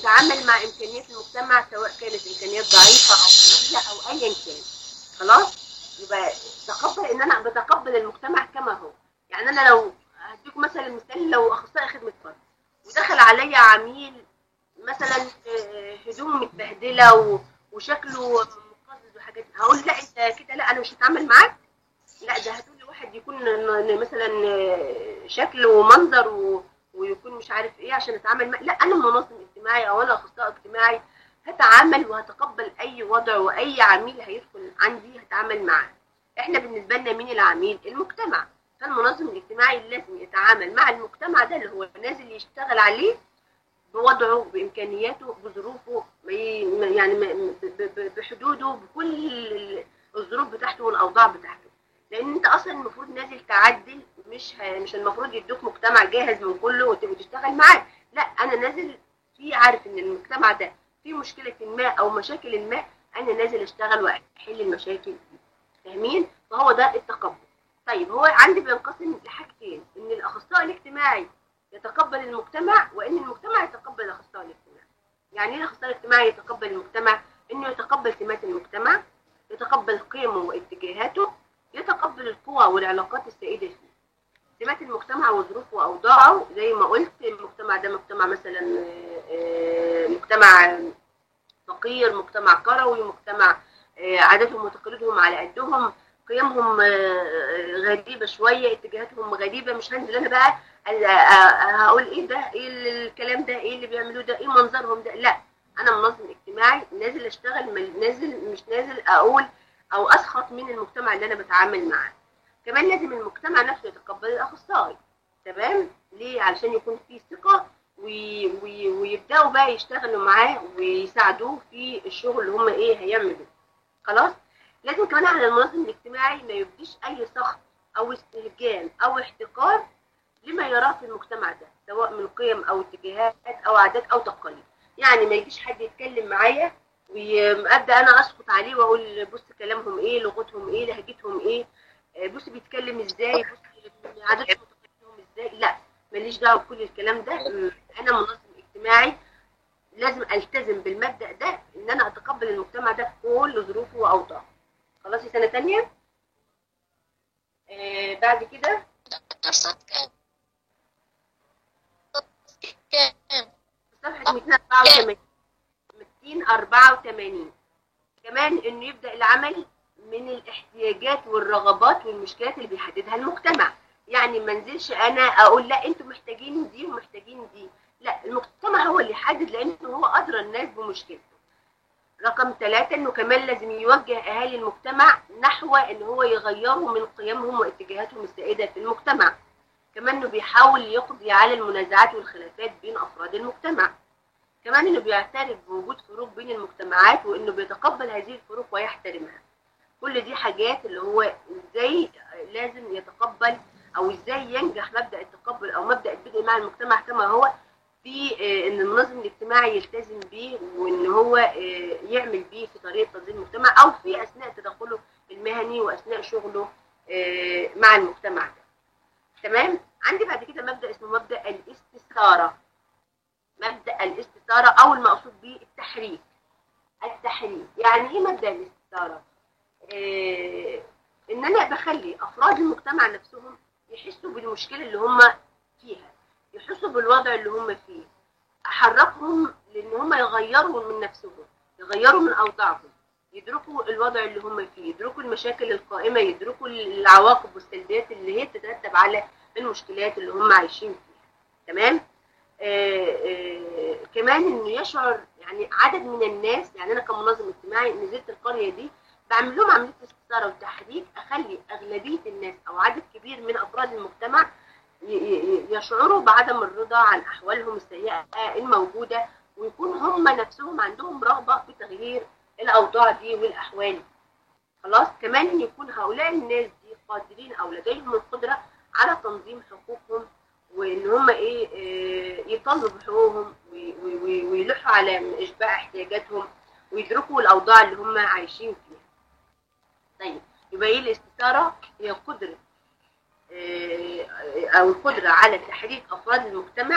يتعامل مع امكانيات المجتمع سواء كانت امكانيات ضعيفه او قليله او ايا كان خلاص يبقى تقبل ان انا بتقبل المجتمع كما هو يعني انا لو هديكم مثلا مثال لو اخصائي خدمه فرد ودخل عليا عميل مثلا آه، هدومه متبهدله و- وشكله مقزز وحاجات هقول لا انت كده لا انا مش هتعامل معاك لا ده هتقول لي واحد يكون ن- ن- مثلا آه، شكل ومنظر و... ويكون مش عارف ايه عشان اتعامل معاه لا انا منظم اجتماعي او انا اخصائي اجتماعي هتعامل وهتقبل اي وضع واي عميل هيدخل عندي هتعامل معاه احنا بالنسبه لنا مين العميل المجتمع فالمنظم الاجتماعي لازم يتعامل مع المجتمع ده اللي هو نازل يشتغل عليه بوضعه بامكانياته بظروفه ما ي- ما- يعني ما- ب- ب- بحدوده بكل الظروف بتاعته والاوضاع بتاعته لان انت اصلا المفروض نازل تعدل مش ه- مش المفروض يدوك مجتمع جاهز من كله وت- وتشتغل معاه لا انا نازل في عارف ان المجتمع ده فيه مشكله ما او مشاكل ما انا نازل اشتغل واحل المشاكل دي فاهمين فهو ده التقبل طيب هو عندي بينقسم لحاجتين ان الاخصائي الاجتماعي يتقبل المجتمع وان المجتمع يتقبل الاخصائي الاجتماعي يعني ايه الاخصائي الاجتماعي يتقبل المجتمع انه يتقبل سمات المجتمع يتقبل قيمه واتجاهاته يتقبل القوى والعلاقات السائده فيه سمات المجتمع وظروفه واوضاعه زي ما قلت المجتمع ده مجتمع مثلا آه، آه، مجتمع فقير مجتمع كروي مجتمع آه، عاداتهم وتقاليدهم على قدهم قيمهم آه، غريبه شويه اتجاهاتهم غريبه مش هنزل انا بقى ال- آه، آه، هقول ايه ده ايه الكلام ده ايه اللي بيعملوه ده ايه منظرهم ده لا انا منظم اجتماعي نازل اشتغل مل- نازل مش نازل اقول او اسخط من المجتمع اللي انا بتعامل معاه كمان لازم المجتمع نفسه يتقبل الاخصائي تمام ليه علشان يكون في ثقه وي وي ويبداوا بقى يشتغلوا معاه ويساعدوه في الشغل اللي هم ايه هيعملوا خلاص لازم كمان على المنظم الاجتماعي ما يبديش اي سخط او استهجان او احتقار لما يراه في المجتمع ده سواء من قيم او اتجاهات او عادات او تقاليد يعني ما يجيش حد يتكلم معايا وابدا انا اسقط عليه واقول بص كلامهم ايه لغتهم ايه لهجتهم ايه آه، بص بيتكلم ازاي بص عاداتهم وتقاليدهم ازاي لا ماليش دعوه بكل الكلام ده م، انا منظم اجتماعي لازم التزم بالمبدا ده ان انا اتقبل المجتمع ده بكل ظروفه واوضاعه خلاص سنه تانية آه بعد كده صوت كام صوت كام صفحة 284 284 كمان انه يبدأ العمل من الاحتياجات والرغبات والمشكلات اللي بيحددها المجتمع يعني ما انزلش انا اقول لا انتوا محتاجين دي ومحتاجين دي لا المجتمع هو اللي يحدد لانه هو ادرى الناس بمشكلته رقم ثلاثة انه كمان لازم يوجه اهالي المجتمع نحو ان هو يغيروا من قيمهم واتجاهاتهم السائدة في المجتمع كمان انه بيحاول يقضي على المنازعات والخلافات بين افراد المجتمع كمان انه بيعترف بوجود فروق بين المجتمعات وانه بيتقبل هذه الفروق ويحترمها كل دي حاجات اللي هو ازاي لازم يتقبل او ازاي ينجح مبدا التقبل او مبدا البدء مع المجتمع كما هو في آه، ان المنظم الاجتماعي يلتزم بيه وان هو آه، يعمل بيه في طريقه تنظيم المجتمع او في اثناء تدخله المهني واثناء شغله آه، مع المجتمع ده تمام عندي بعد كده مبدا اسمه مبدا الاستثاره مبدا الاستثاره او المقصود به التحريك التحريك يعني ايه مبدا الاستثاره إيه ان انا بخلي افراد المجتمع نفسهم يحسوا بالمشكله اللي هم فيها يحسوا بالوضع اللي هم فيه احركهم لان هم يغيروا من نفسهم يغيروا من اوضاعهم يدركوا الوضع اللي هم فيه يدركوا المشاكل القائمه يدركوا العواقب والسلبيات اللي هي بتترتب على المشكلات اللي هم عايشين فيها تمام آه آه كمان انه يشعر يعني عدد من الناس يعني انا كمنظم اجتماعي نزلت القريه دي بعمل لهم عمليه استثاره وتحريك اخلي اغلبيه الناس او عدد كبير من افراد المجتمع ي- ي- يشعروا بعدم الرضا عن احوالهم السيئه الموجوده ويكون هم نفسهم عندهم رغبه في تغيير الاوضاع دي والاحوال دي. خلاص كمان ان يكون هؤلاء الناس دي قادرين او لديهم القدره على تنظيم حقوقهم وان هم ايه آه، يطالبوا بحقوقهم وي- وي- وي- ويلحوا على اشباع احتياجاتهم ويدركوا الاوضاع اللي هم عايشين فيها. طيب يبقى ايه الاستثاره؟ هي قدره آه، او القدره على تحريك افراد المجتمع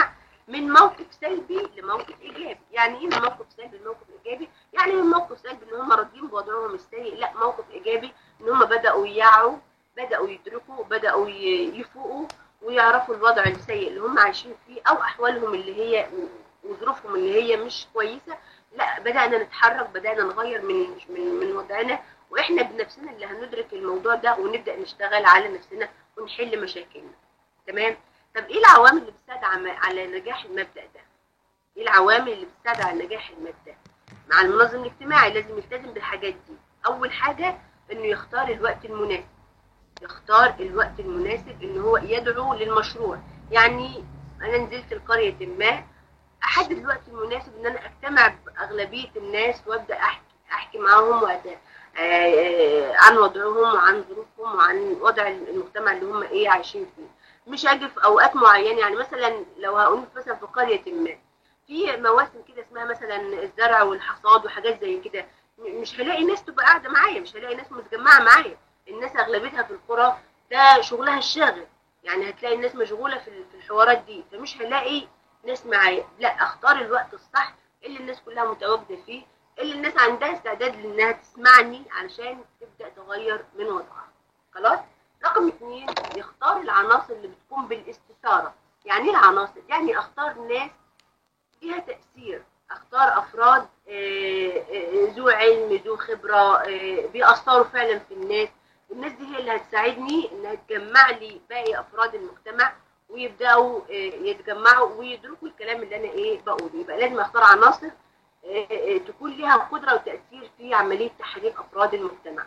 من موقف سلبي لموقف ايجابي يعني ايه من موقف سلبي لموقف ايجابي يعني من موقف سلبي ان هم راضيين بوضعهم السيء لا موقف ايجابي ان هم بداوا يعوا بداوا يدركوا بداوا ي- يفوقوا ويعرفوا الوضع السيء اللي هم عايشين فيه او احوالهم اللي هي وظروفهم اللي هي مش كويسه لا بدانا نتحرك بدانا نغير من من من وضعنا واحنا بنفسنا اللي هندرك الموضوع ده ونبدا نشتغل على نفسنا ونحل مشاكلنا تمام طب ايه العوامل اللي بتساعد عم- على نجاح المبدا ده ايه العوامل اللي بتساعد على نجاح المبدا مع المنظم الاجتماعي لازم يلتزم بالحاجات دي اول حاجه انه يختار الوقت المناسب يختار الوقت المناسب ان هو يدعو للمشروع يعني انا نزلت القريه ما احدد الوقت المناسب ان انا اجتمع باغلبيه الناس وابدا احكي احكي معاهم وأت- آه، آه، عن وضعهم وعن ظروفهم وعن وضع المجتمع اللي هم ايه عايشين فيه مش اجي في اوقات معينه يعني مثلا لو هقول مثلا في قريه ما في مواسم كده اسمها مثلا الزرع والحصاد وحاجات زي كده م- مش هلاقي ناس تبقى قاعده معايا مش هلاقي ناس متجمعه معايا الناس اغلبيتها في القرى ده شغلها الشاغل يعني هتلاقي الناس مشغوله في في الحوارات دي فمش هلاقي ناس معايا لا اختار الوقت الصح اللي الناس كلها متواجده فيه اللي الناس عندها استعداد لانها تسمعني علشان تبدا تغير من وضعها خلاص رقم اثنين يختار العناصر اللي بتكون بالاستثاره يعني ايه العناصر يعني اختار ناس ليها تاثير اختار افراد آه، آه، ذو علم ذو خبره آه، بيأثروا فعلا في الناس الناس دي هي اللي هتساعدني انها تجمع لي باقي افراد المجتمع ويبداوا آه، يتجمعوا ويدركوا الكلام اللي انا ايه بقوله يبقى لازم اختار عناصر آه، آه، تكون ليها قدره وتاثير في عمليه تحريك افراد المجتمع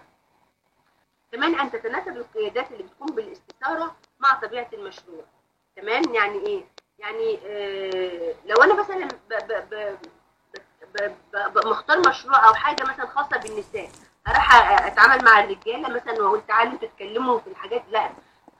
كمان ان تتناسب القيادات اللي بتكون بالاستثاره مع طبيعه المشروع تمام يعني ايه يعني آه لو انا مثلا ب ب ب ب ب ب مختار مشروع او حاجه مثلا خاصه بالنساء هروح أ- اتعامل مع الرجاله مثلا واقول تعالوا تتكلموا في الحاجات لا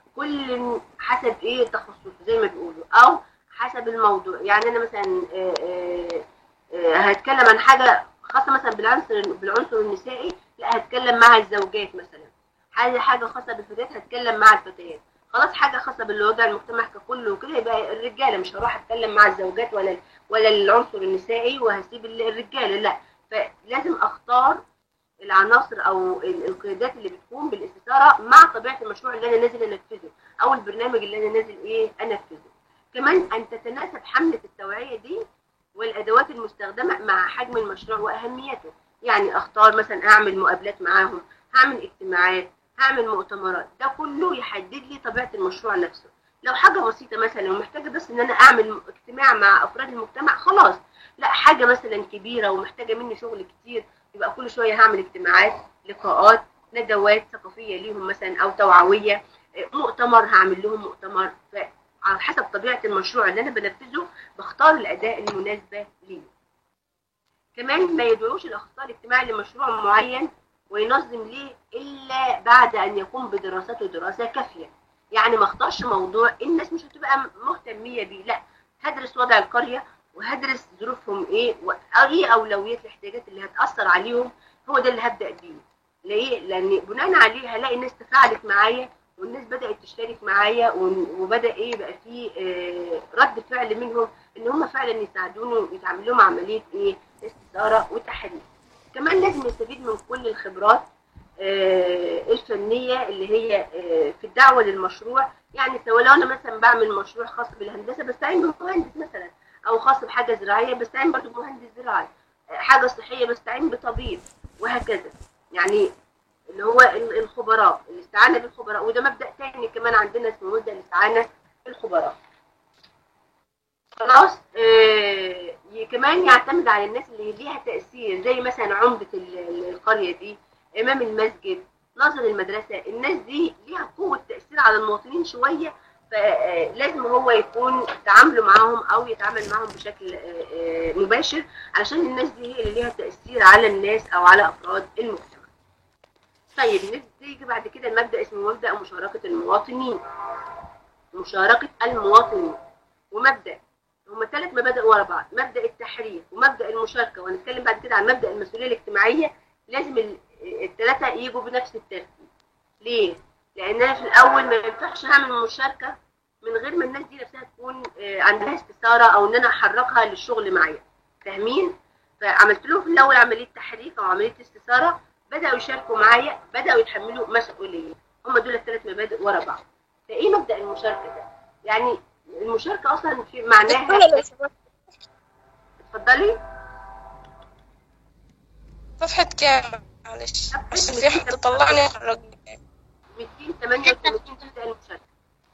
كل حسب ايه تخصصه زي ما بيقولوا او حسب الموضوع يعني انا مثلا آه، آه، آه، هتكلم عن حاجه خاصه مثلا بالعنصر بالعنصر النسائي لا هتكلم مع الزوجات مثلا حاجه حاجه خاصه بالفتيات هتكلم مع الفتيات خلاص حاجه خاصه بالوضع المجتمع ككل وكده يبقى الرجاله مش هروح اتكلم مع الزوجات ولا ولا العنصر النسائي وهسيب ال- الرجاله لا فلازم اختار العناصر او ال- القيادات اللي بتكون بالاستثاره مع طبيعه المشروع اللي انا نازل انفذه او البرنامج اللي انا نازل ايه انفذه كمان ان تتناسب حمله التوعيه دي والادوات المستخدمه مع حجم المشروع واهميته يعني اختار مثلا اعمل مقابلات معاهم هعمل اجتماعات هعمل مؤتمرات ده كله يحدد لي طبيعه المشروع نفسه لو حاجه بسيطه مثلا ومحتاجه بس ان انا اعمل اجتماع مع افراد المجتمع خلاص لا حاجه مثلا كبيره ومحتاجه مني شغل كتير يبقى كل شويه هعمل اجتماعات لقاءات ندوات ثقافيه ليهم مثلا او توعويه مؤتمر هعمل لهم مؤتمر على حسب طبيعه المشروع اللي انا بنفذه بختار الاداء المناسبه ليه كمان ما يدعوش الاخصائي الاجتماعي لمشروع معين وينظم ليه الا بعد ان يقوم بدراسته دراسه كافيه يعني ما اختارش موضوع الناس مش هتبقى مهتميه بيه لا هدرس وضع القريه وهدرس ظروفهم ايه وايه اولويات الاحتياجات اللي هتاثر عليهم هو ده اللي هبدا بيه ليه لان بناء عليه هلاقي الناس تفاعلت معايا والناس بدات تشترك معايا وبدا ايه بقى في آه رد فعل منهم ان هم فعلا يساعدوني ويتعمل لهم عمليه ايه استثاره وتحرير كمان لازم نستفيد من كل الخبرات آه الفنيه اللي هي آه في الدعوه للمشروع يعني سواء لو انا مثلا بعمل مشروع خاص بالهندسه بستعين بمهندس مثلا او خاص بحاجه زراعيه بستعين برضه بمهندس زراعي حاجه صحيه بستعين بطبيب وهكذا يعني اللي هو الخبراء الاستعانه بالخبراء وده مبدا تاني كمان عندنا اسمه مبدا الاستعانه بالخبراء خلاص آه كمان يعتمد على الناس اللي ليها تاثير زي مثلا عمده القريه دي امام المسجد ناظر المدرسه الناس دي ليها قوه تاثير على المواطنين شويه فلازم هو يكون تعامله معاهم او يتعامل معاهم بشكل مباشر علشان الناس دي هي اللي ليها تاثير على الناس او على افراد المجتمع طيب نيجي بعد كده المبدا اسمه مبدا مشاركه المواطنين مشاركه المواطنين ومبدا هما ثلاث مبادئ ورا بعض مبدا التحرير ومبدا المشاركه وهنتكلم بعد كده عن مبدا المسؤوليه الاجتماعيه لازم الثلاثه يجوا بنفس الترتيب ليه لان انا في الاول ما ينفعش هعمل مشاركه من غير ما الناس دي نفسها تكون آه، عندها استثاره او ان انا احركها للشغل معايا فاهمين فعملت لهم في الاول عمليه تحريك او عمليه استثاره بداوا يشاركوا معايا بداوا يتحملوا مسؤوليه هم دول الثلاث مبادئ ورا بعض فايه مبدا المشاركه ده يعني المشاركه اصلا في معناها دكتورة لو سمحت اتفضلي صفحة كام معلش عشان في حد طلعني الرقم 288 تبدا المشاركه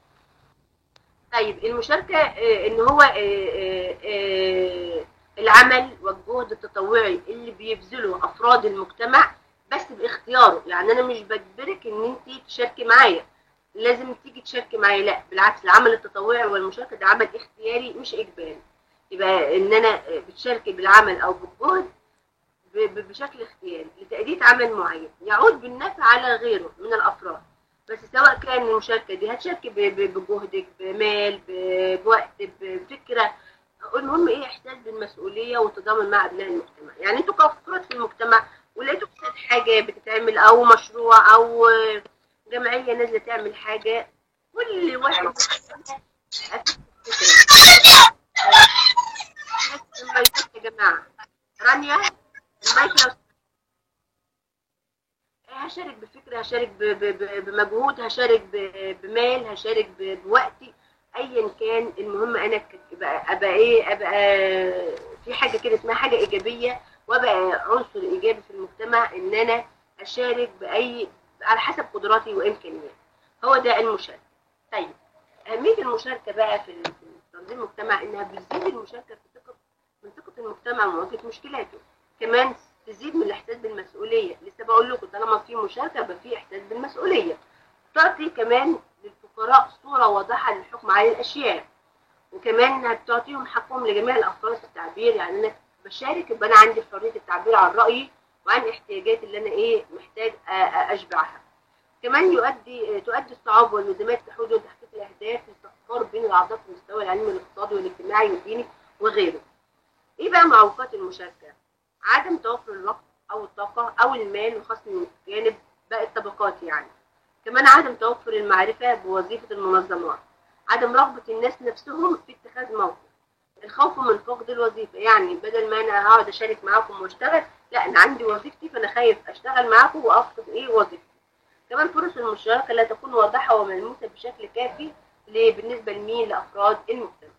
طيب المشاركه آه، ان هو آه، آه، آه، العمل والجهد التطوعي اللي بيبذله افراد المجتمع بس باختياره يعني انا مش بجبرك ان انت تشاركي معايا لازم تيجي تشاركي معايا لا بالعكس العمل التطوعي والمشاركه ده عمل اختياري مش اجباري يبقى ان انا آه، بتشاركي بالعمل او بالجهد ب- ب- بشكل اختياري لتأدية عمل معين يعود بالنفع على غيره من الأفراد بس سواء كان المشاركة دي هتشاركي ب- ب- بجهدك بمال ب- بوقت بفكرة المهم ايه احساس بالمسؤولية والتضامن مع ابناء المجتمع يعني انتوا كأفراد في المجتمع ولقيتوا مثلا حاجة بتتعمل او مشروع او جمعية نازلة تعمل حاجة كل واحد أساس الفكرة بس المايكات يا جماعة رانيا المايك لو هشارك بفكرة هشارك ب- ب- ب- بمجهود هشارك ب- بمال هشارك ب- بوقتي ايا كان المهم انا ك- ابقى ابقى ايه ابقى في حاجه كده اسمها حاجه ايجابيه وابقى عنصر ايجابي في المجتمع ان انا اشارك باي على حسب قدراتي وامكانياتي هو ده المشاركه طيب اهميه المشاركه بقى في في تنظيم المجتمع انها بتزيد المشاركه في ثقه من ثقه المجتمع ومواجهه مشكلاته كمان تزيد من الاحساس بالمسؤوليه لسه بقول لكم طالما في مشاركه يبقى في احساس بالمسؤوليه تعطي كمان للفقراء صوره واضحه للحكم على الاشياء وكمان بتعطيهم حقهم لجميع الافراد في التعبير يعني انا بشارك يبقى انا عندي حريه التعبير عن رايي وعن احتياجاتي اللي انا ايه محتاج أ- أ- اشبعها كمان يؤدي تؤدي الصعاب والندمات في حدود تحقيق الاهداف للتقارب بين الاعضاء في المستوى العلمي والاقتصادي والاجتماعي والديني وغيره ايه بقى معوقات المشاركه عدم توفر الوقت او الطاقه او المال وخاصه من جانب باقي الطبقات يعني كمان عدم توفر المعرفه بوظيفه المنظمات عدم رغبه الناس نفسهم في اتخاذ موقف الخوف من فقد الوظيفه يعني بدل ما انا هقعد اشارك معاكم واشتغل لا انا عندي وظيفتي فانا خايف اشتغل معاكم وافقد ايه وظيفتي كمان فرص المشاركه لا تكون واضحه وملموسه بشكل كافي ل- بالنسبه لمين لافراد المجتمع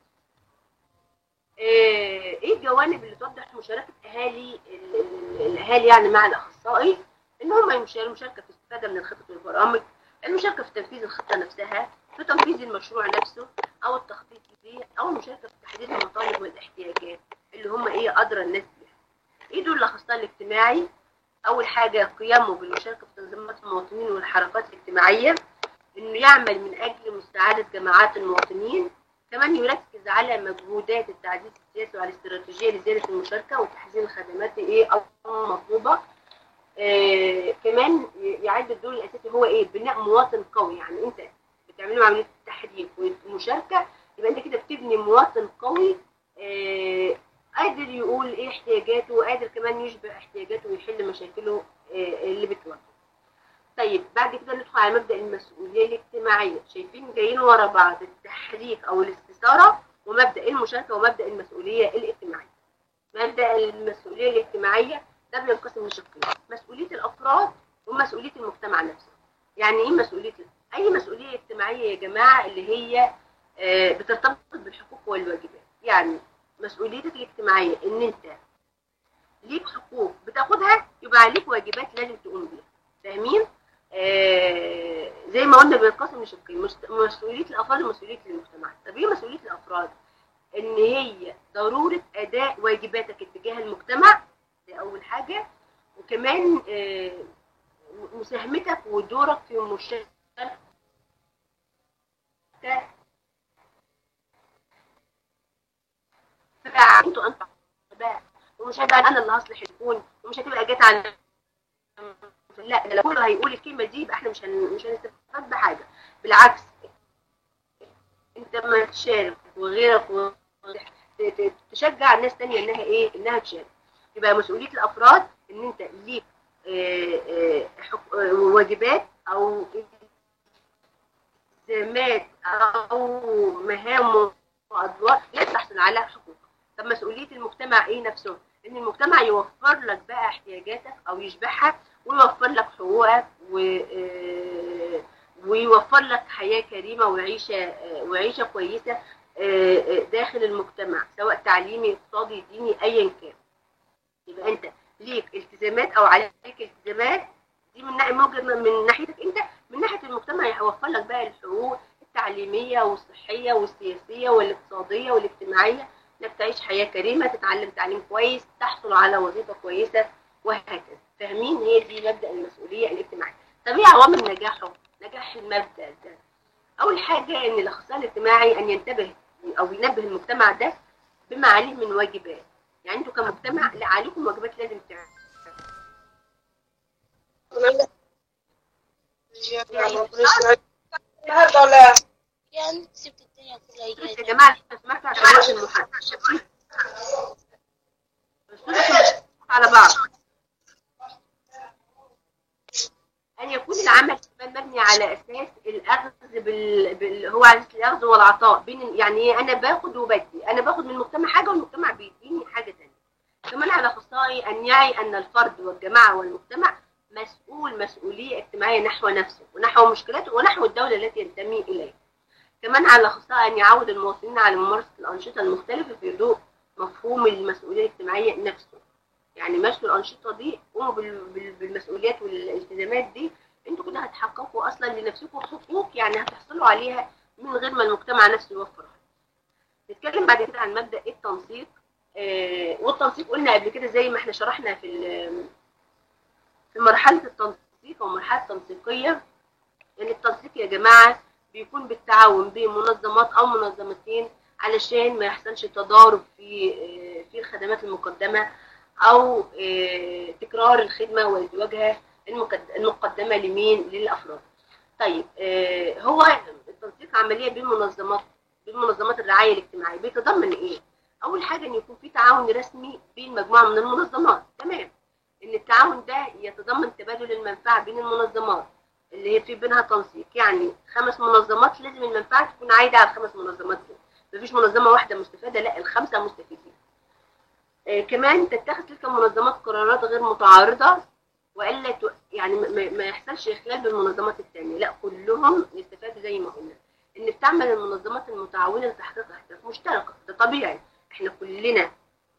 آه، ايه الجوانب اللي توضح مشاركه اهالي ال- ال- الاهالي يعني مع الاخصائي ان هم يمشاركوا المشاركه في الاستفاده من الخطط والبرامج المشاركه في تنفيذ الخطه نفسها في تنفيذ المشروع نفسه او التخطيط ليه او المشاركه في تحديد المطالب والاحتياجات اللي هم ايه ادرى الناس بيها ايه دول الاخصائي الاجتماعي اول حاجه قيامه بالمشاركه في تنظيمات المواطنين والحركات الاجتماعيه انه يعمل من اجل مساعده جماعات المواطنين كمان يركز على مجهودات التعزيز السياسي وعلى الاستراتيجيه لزياده المشاركه وتحسين الخدمات ايه المطلوبه آه كمان يعد الدور الاساسي هو ايه بناء مواطن قوي يعني انت بتعملوا عمليه التحريك والمشاركه يبقى انت كده بتبني مواطن قوي آه قادر يقول ايه احتياجاته وقادر كمان يشبع احتياجاته ويحل مشاكله آه اللي بتواجهه طيب بعد كده ندخل على مبدا المسؤوليه الاجتماعيه شايفين جايين ورا بعض التحريك او الاستثاره ومبدا المشاركه ومبدا المسؤوليه الاجتماعيه مبدا المسؤوليه الاجتماعيه ده بينقسم لشقين مسؤوليه الافراد ومسؤوليه المجتمع نفسه يعني ايه مسؤوليه اي مسؤوليه اجتماعيه يا جماعه اللي هي آه، بترتبط بالحقوق والواجبات يعني مسؤوليتك الاجتماعيه ان انت ليك حقوق بتاخدها يبقى عليك واجبات لازم تقوم بيها فاهمين آه زي ما قلنا بينقسم لشقين مست- مسؤوليه الافراد ومسؤوليه المجتمع طب ايه مسؤوليه الافراد ان هي ضروره اداء واجباتك اتجاه المجتمع دي اول حاجه وكمان آه مساهمتك ودورك في مشاركه بقى انتوا انتوا بقى ومش هبقى انا اللي هصلح الكون ومش هتبقى جت على لا ده لو كله هيقول الكلمه دي يبقى احنا مش هن... مش هنستفاد بحاجه بالعكس انت ما تشارك وغيرك و... ت- ت- تشجع الناس تانية انها ايه انها تشارك يبقى مسؤوليه الافراد ان انت ليك آه، آه، حق- آه، واجبات او التزامات او مهام وادوار لا تحصل على حقوق طب مسؤوليه المجتمع ايه نفسه ان المجتمع يوفر لك بقى احتياجاتك او يشبعها ويوفر لك حقوقك و آه، ويوفر لك حياه كريمه وعيشه آه، وعيشه كويسه آه، آه، داخل المجتمع سواء تعليمي اقتصادي ديني ايا كان يبقى انت ليك التزامات او عليك التزامات دي من ناحيه موجب من ناحيتك انت من ناحيه المجتمع هيوفر لك بقى الحقوق التعليميه والصحيه والسياسيه والاقتصاديه والاجتماعيه انك تعيش حياه كريمه تتعلم تعليم كويس تحصل على وظيفه كويسه وهكذا فاهمين هي دي مبدا المسؤوليه الاجتماعيه طب ايه عوامل نجاحه نجاح المبدا ده اول حاجه ان الاخصائي الاجتماعي ان ينتبه او ينبه المجتمع ده بما عليه من واجبات يعني انتوا كمجتمع لا عليكم واجبات لازم تعملوا النهارده ولا يعني سبت الدنيا كلها يا يجي جماعه سمعتوا عشان وقت المحاضره الصوت على بعض أن يكون العمل كمان مبني على أساس الأخذ بال... بال... هو على أساس الأخذ والعطاء بين يعني إيه؟ أنا باخد وبدي أنا باخد من المجتمع حاجة والمجتمع بيديني حاجة تانية كمان على أخصائي أن يعي أن الفرد والجماعة والمجتمع مسؤول مسؤولية اجتماعية نحو نفسه ونحو مشكلاته ونحو الدولة التي ينتمي إليها كمان على الأخصائي أن يعود المواطنين على ممارسة الأنشطة المختلفة في ضوء مفهوم المسؤولية الاجتماعية نفسه يعني مشوا الأنشطة دي قوموا بال- بال- بالمسؤوليات والالتزامات دي انتوا كده هتحققوا أصلا لنفسكم حقوق يعني هتحصلوا عليها من غير ما المجتمع نفسه يوفرها نتكلم بعد كده عن مبدأ التنسيق آه والتنسيق قلنا قبل كده زي ما احنا شرحنا في ال- في مرحلة التنسيق أو مرحلة تنسيقية ان التنسيق يا جماعه بيكون بالتعاون بين منظمات او منظمتين علشان ما يحصلش تضارب في آه، في الخدمات المقدمه او آه، تكرار الخدمه وازدواجها المقد- المقدمه لمين للافراد طيب آه، هو التنسيق عمليه بين منظمات بين منظمات الرعايه الاجتماعيه بيتضمن ايه اول حاجه ان يكون في تعاون رسمي بين مجموعه من المنظمات تمام ان التعاون ده يتضمن تبادل المنفعه بين المنظمات اللي هي في بينها تنسيق يعني خمس منظمات لازم المنفعه تكون عايده على الخمس منظمات دول مفيش منظمه واحده مستفاده لا الخمسه مستفيدين آه كمان تتخذ تلك المنظمات قرارات غير متعارضه والا ت... يعني ما- ما ما يحصلش اخلال بالمنظمات الثانيه لا كلهم يستفادوا زي ما قلنا ان بتعمل المنظمات المتعاونه لتحقيق اهداف مشتركه ده طبيعي احنا كلنا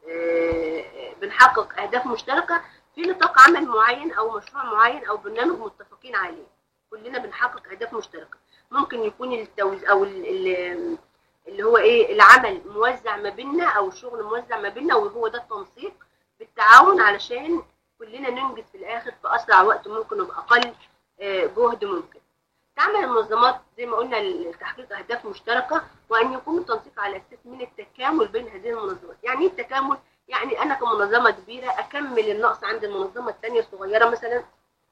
آه، بنحقق اهداف مشتركه في نطاق عمل معين او مشروع معين او برنامج متفقين عليه كلنا بنحقق اهداف مشتركه ممكن يكون التوز او ال- ال- اللي هو ايه العمل موزع ما بيننا او الشغل موزع ما بيننا وهو ده التنسيق بالتعاون علشان كلنا ننجز في الاخر في اسرع وقت ممكن وباقل آه، جهد ممكن تعمل المنظمات زي ما قلنا لتحقيق اهداف مشتركه وان يكون التنسيق على اساس من التكامل بين هذه المنظمات يعني ايه التكامل يعني انا كمنظمه كبيره اكمل النقص عند المنظمه الثانيه الصغيره مثلا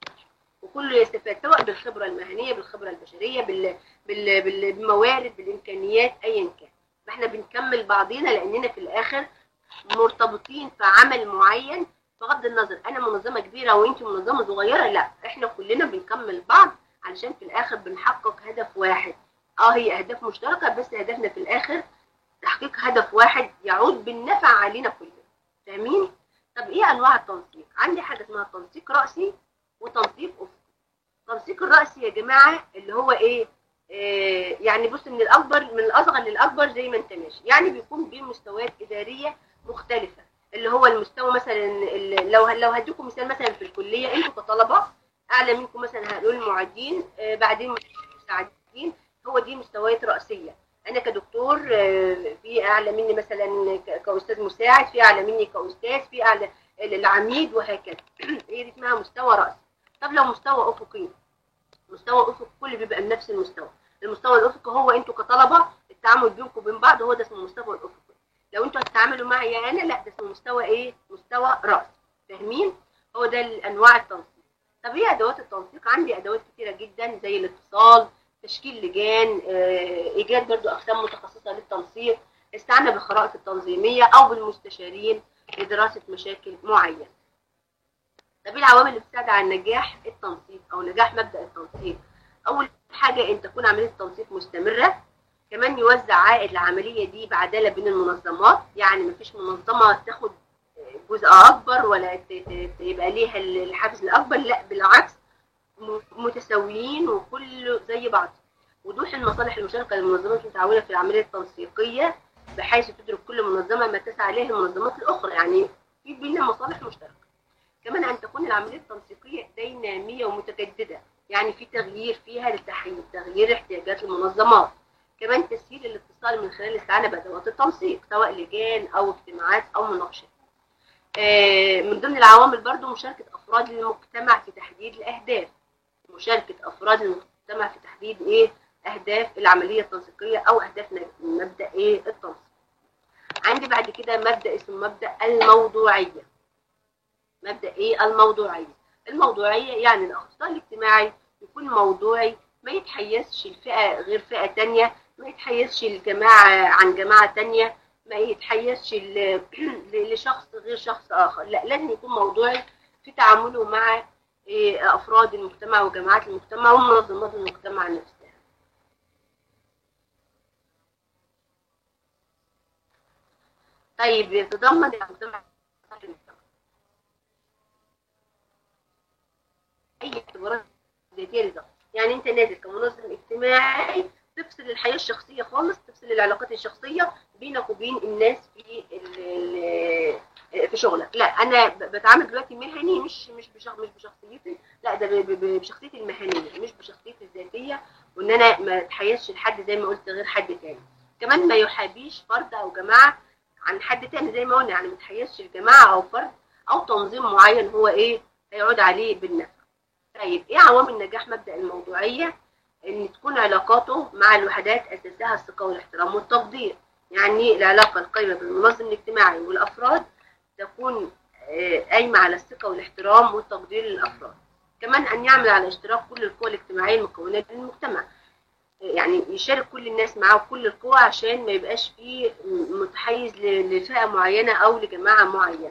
وكله يستفاد سواء بالخبره المهنيه بالخبره البشريه بال... بال... بال... بالموارد بالامكانيات ايا كان فاحنا بنكمل بعضينا لاننا في الاخر مرتبطين في عمل معين بغض النظر انا منظمه كبيره وانت منظمه صغيره لا احنا كلنا بنكمل بعض علشان في الاخر بنحقق هدف واحد اه هي اهداف مشتركه بس هدفنا في الاخر تحقيق هدف واحد يعود بالنفع علينا كلنا فاهمين طب ايه انواع التنسيق عندي حاجه اسمها تنسيق راسي وتنسيق افقي التنسيق الراسي يا جماعه اللي هو ايه آه يعني بص من الاكبر من الاصغر للاكبر زي ما انت ماشي يعني بيكون بين مستويات اداريه مختلفه اللي هو المستوى مثلا ال- لو لو هديكم مثال مثلا في الكليه انتوا كطلبه اعلى منكم مثلا هنقول معيدين آه بعدين مساعدين هو دي مستويات رئيسيه انا كدكتور آه، في اعلى مني مثلا ك- كاستاذ مساعد في اعلى مني كاستاذ في اعلى العميد وهكذا هي دي اسمها مستوى راسي طب لو مستوى افقي مستوى افق كل بيبقى بنفس المستوى المستوى الافقي هو انتوا كطلبه التعامل بينكم وبين بعض هو ده اسمه المستوى الافقي لو انتوا هتتعاملوا معي انا لا ده اسمه مستوى ايه مستوى راس فاهمين هو ده انواع التنسيق طب ايه ادوات التنسيق عندي ادوات كتيره جدا زي الاتصال تشكيل لجان آه، ايجاد برضو اقسام متخصصه للتنسيق استعانه بالخرائط التنظيميه او بالمستشارين لدراسه مشاكل معينه طب ايه العوامل اللي بتساعد على نجاح التنسيق او نجاح مبدا التنسيق اول حاجه ان تكون عمليه التنسيق مستمره كمان يوزع عائد العمليه دي بعداله بين المنظمات يعني مفيش منظمه تاخد جزء اكبر ولا ت- ت- يبقى ليها الحافز الاكبر لا بالعكس م- متساويين وكله زي بعض وضوح المصالح المشتركه للمنظمات المتعاونه في العمليه التنسيقيه بحيث تدرك كل منظمه ما تسعى اليه المنظمات الاخرى يعني في بيننا مصالح مشتركه كمان ان تكون العمليه التنسيقيه ديناميه ومتجدده يعني في تغيير فيها لتحقيق تغيير احتياجات المنظمات كمان تسهيل الاتصال من خلال الاستعانه بادوات التنسيق سواء لجان او اجتماعات او مناقشات آه، من ضمن العوامل برضو مشاركه افراد المجتمع في تحديد الاهداف مشاركه افراد المجتمع في تحديد ايه اهداف العمليه التنسيقيه او اهداف ن- مبدا ايه التنسيق عندي بعد كده مبدا اسمه مبدا الموضوعيه مبدا ايه الموضوعيه الموضوعيه يعني الاخصائي الاجتماعي يكون موضوعي ما يتحيزش الفئه غير فئه تانية ما يتحيزش الجماعه عن جماعه تانية ما يتحيزش ل- لشخص غير شخص اخر لا لازم يكون موضوعي في تعامله مع إيه، افراد المجتمع وجماعات المجتمع ومنظمات المجتمع نفسها طيب يتضمن المجتمع اي اعتبارات ذاتيه للضغط يعني انت نازل كمنظم اجتماعي تفصل الحياه الشخصيه خالص تفصل العلاقات الشخصيه بينك وبين الناس في ال- ال- في شغلك لا انا ب- بتعامل دلوقتي مهني مش مش بشخ مش بشخصيتي لا ده ب- ب- بشخصيتي المهنيه مش بشخصيتي الذاتيه وان انا ما اتحيزش لحد زي ما قلت غير حد تاني كمان ما يحابيش فرد او جماعه عن حد تاني زي ما قلنا يعني ما يتحيزش لجماعه او فرد او تنظيم معين هو ايه هيعود عليه بالنفع طيب ايه عوامل نجاح مبدا الموضوعيه ان تكون علاقاته مع الوحدات اساسها الثقه والاحترام والتقدير يعني العلاقه القائمه بالمنظم الاجتماعي والافراد تكون آه، قايمه على الثقه والاحترام والتقدير للافراد كمان ان يعمل على اشتراك كل القوى الاجتماعيه المكونه للمجتمع يعني يشارك كل الناس معاه وكل القوى عشان ما يبقاش فيه متحيز ل- لفئه معينه او لجماعه معينه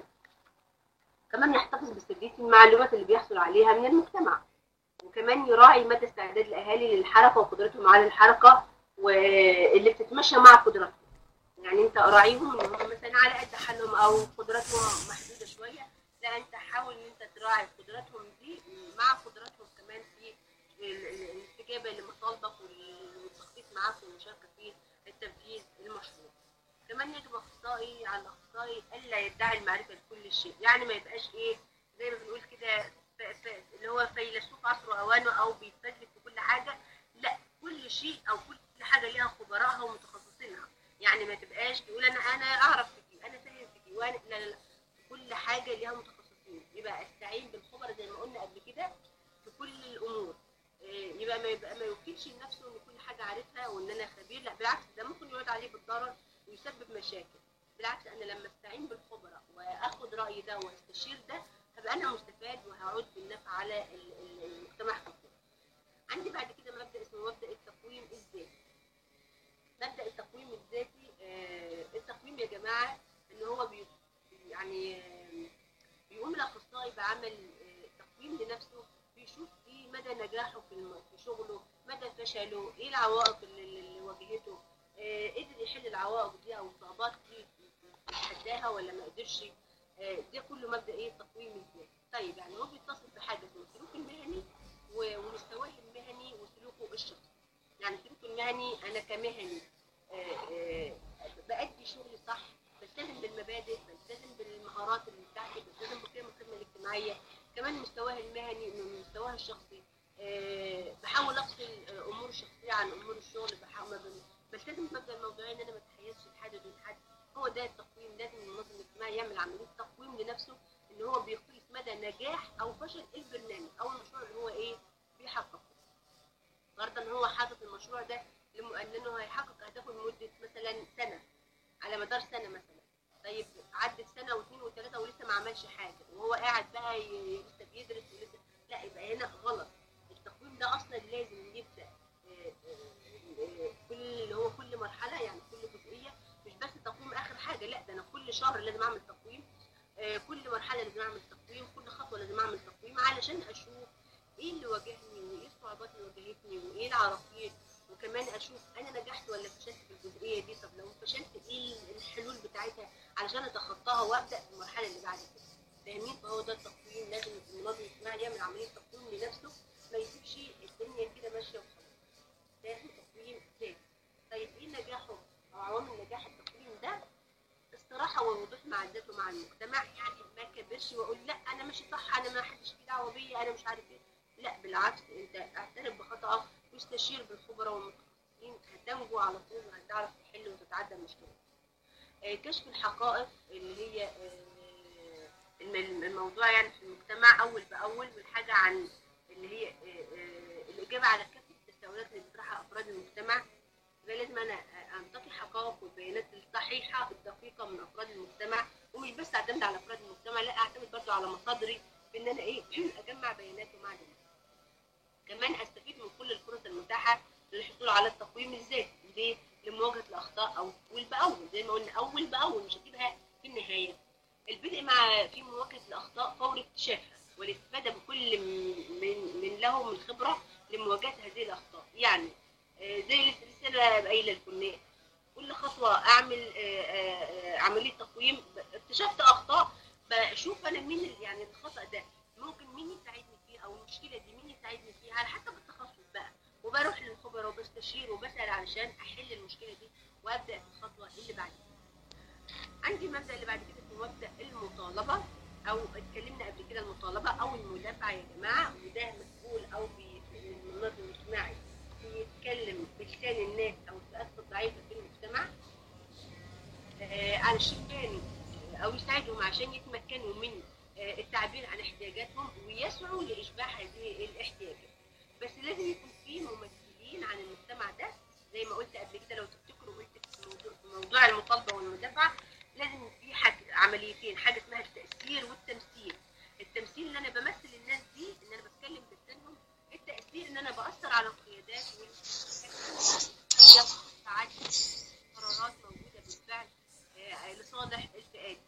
كمان يحتفظ بسرديه المعلومات اللي بيحصل عليها من المجتمع وكمان يراعي مدى استعداد الاهالي للحركه وقدرتهم على الحركه واللي بتتمشى مع قدراتهم يعني انت اراعيهم ان هم مثلا على قد حالهم او قدراتهم محدوده شويه لا انت حاول ان انت تراعي قدراتهم دي مع قدراتهم كمان في ال- ال- الاستجابه لمطالبك وال- والتخطيط معاك والمشاركه في التنفيذ المشروع كمان يجب اخصائي على الاخصائي الا يدعي المعرفه لكل شيء يعني ما يبقاش ايه زي ما بنقول كده ف- ف- اللي هو فيلسوف عصره اوانه او بيتفزلك في كل حاجه لا كل شيء او كل حاجه ليها خبراءها ومتخصصينها يعني ما تبقاش تقول انا انا اعرف في دي انا فاهم في دي وانا لا لا لا كل حاجه ليها متخصصين يبقى استعين بالخبراء زي ما قلنا قبل كده في كل الامور إيه، يبقى ما يبقى ما يوكلش لنفسه ان كل حاجه عارفها وان انا خبير لا بالعكس ده ممكن يعود عليه بالضرر ويسبب مشاكل بالعكس انا لما استعين بالخبراء واخد راي ده واستشير ده هبقى انا مستفاد وهعود بالنفع على ال- ال- المجتمع كله عندي بعد كده مبدا اسمه مبدا التقويم الذاتي مبدا التقويم الذاتي آه، التقويم يا جماعه ان هو بي يعني آه، بيقوم الاخصائي بعمل آه، تقويم لنفسه بيشوف ايه مدى نجاحه في الم- في شغله مدى فشله ايه العوائق اللي, اللي واجهته آه، قدر يحل العوائق دي او الصعوبات دي يتحداها ولا ما قدرش آه، ده كله مبدا ايه التقويم الذاتي طيب يعني هو بيتصف بحاجه اسمها السلوك المهني و- ومستواه المهني وسلوكه الشخصي يعني السلوك المهني انا كمهني آه، آه، بأدي شغلي صح بلتزم بالمبادئ بلتزم بالمهارات اللي بتاعتي بلتزم بقيم الخدمه الاجتماعيه كمان مستواها المهني من مستواها الشخصي آه، بحاول افصل آه، امور الشخصيه عن امور الشغل بحاول بلتزم بمبدا الموضوعيه ان انا ما اتحيزش لحد دون حد هو ده التقويم لازم المنظم الاجتماعي يعمل عمليه تقويم لنفسه ان هو بيقيس مدى نجاح او فشل البرنامج او المشروع اللي هو ايه بيحققه فرضا ان هو حاطط المشروع ده لم- انه هيحقق اهدافه لمده مثلا سنه على مدار سنه مثلا طيب عدت سنه واثنين وثلاثه ولسه ما عملش حاجه وهو قاعد بقى ي- لسه بيدرس ولسه لا يبقى هنا غلط التقويم ده اصلا لازم يبدا آه، آه، آه، كل اللي هو كل مرحله يعني كل جزئيه مش بس تقويم اخر حاجه لا ده انا كل شهر لازم اعمل تقويم آه، كل مرحله لازم اعمل تقويم كل خطوه لازم اعمل تقويم علشان اشوف ايه اللي واجهني وايه الصعوبات اللي واجهتني وايه العراقيل وكمان اشوف انا نجحت ولا فشلت في الجزئيه دي طب لو فشلت ايه الحلول بتاعتها علشان اتخطاها وابدا في المرحله اللي بعد كده فاهمين فهو ده التقويم لازم المنظم الاجتماعي يعمل عمليه تقويم لنفسه ما يسيبش الدنيا كده ماشيه وخلاص لازم تقويم ذاتي طيب ايه نجاحه او عوامل نجاح التقويم ده الصراحه والوضوح مع الذات ومع المجتمع يعني ما كبرش واقول لا انا ماشي صح انا ما حدش ليه دعوه بيا انا مش عارف ايه لا بالعكس انت اعترف بخطأك واستشير بالخبراء والمتخصصين هتنجو على طول وهتعرف تحل وتتعدى المشكله آه، كشف الحقائق اللي هي آه، الم- الموضوع يعني في المجتمع اول باول والحاجه عن اللي هي آه، آه، الاجابه على كافه التساؤلات اللي بيطرحها افراد المجتمع يبقى لازم انا انتقي حقائق والبيانات الصحيحه الدقيقه من افراد المجتمع ومش بس اعتمد على افراد المجتمع لا اعتمد برضو على مصادري في ان انا ايه اجمع بيانات ومعلومات كمان استفيد من كل الفرص المتاحه للحصول على التقويم الذاتي ليه؟ لمواجهه الاخطاء او اول باول زي ما قلنا اول باول مش هسيبها في النهايه البدء مع في مواجهه الاخطاء فور اكتشافها والاستفاده بكل م- من من له من خبره لمواجهه هذه الاخطاء يعني آه، زي الرساله قايله لكم كل خطوه اعمل آه، آه، آه، عمليه تقويم ب- اكتشفت اخطاء بشوف انا مين ال- يعني الخطا ده ممكن مين يساعدني فيه او المشكله دي مين يساعدني فيها على حسب التخصص بقى وبروح للخبراء وبستشير وبسال علشان احل المشكله دي وابدا في الخطوه اللي بعدها عندي مبدا اللي بعد كده اسمه مبدا المطالبه او اتكلمنا قبل كده المطالبه او المدافعه يا جماعه وده مسؤول او بي- المنظم الاجتماعي بيتكلم بلسان الناس او الفئات الضعيفه في المجتمع آه، علشان او يساعدهم عشان يتمكنوا من آه، التعبير عن احتياجاتهم ويسعوا لاشباع هذه الاحتياجات بس لازم يكون في ممثلين عن المجتمع ده زي ما قلت قبل كده لو تفتكروا قلت في موضوع, في موضوع المطالبه والمدافعه لازم في حاجة عمليتين حاجه اسمها التاثير والتمثيل التمثيل ان انا بمثل الناس دي ان انا بتكلم بلسانهم التاثير ان انا باثر على القيادات والهي ساعات قرارات موجوده بالفعل آه، لصالح الفئات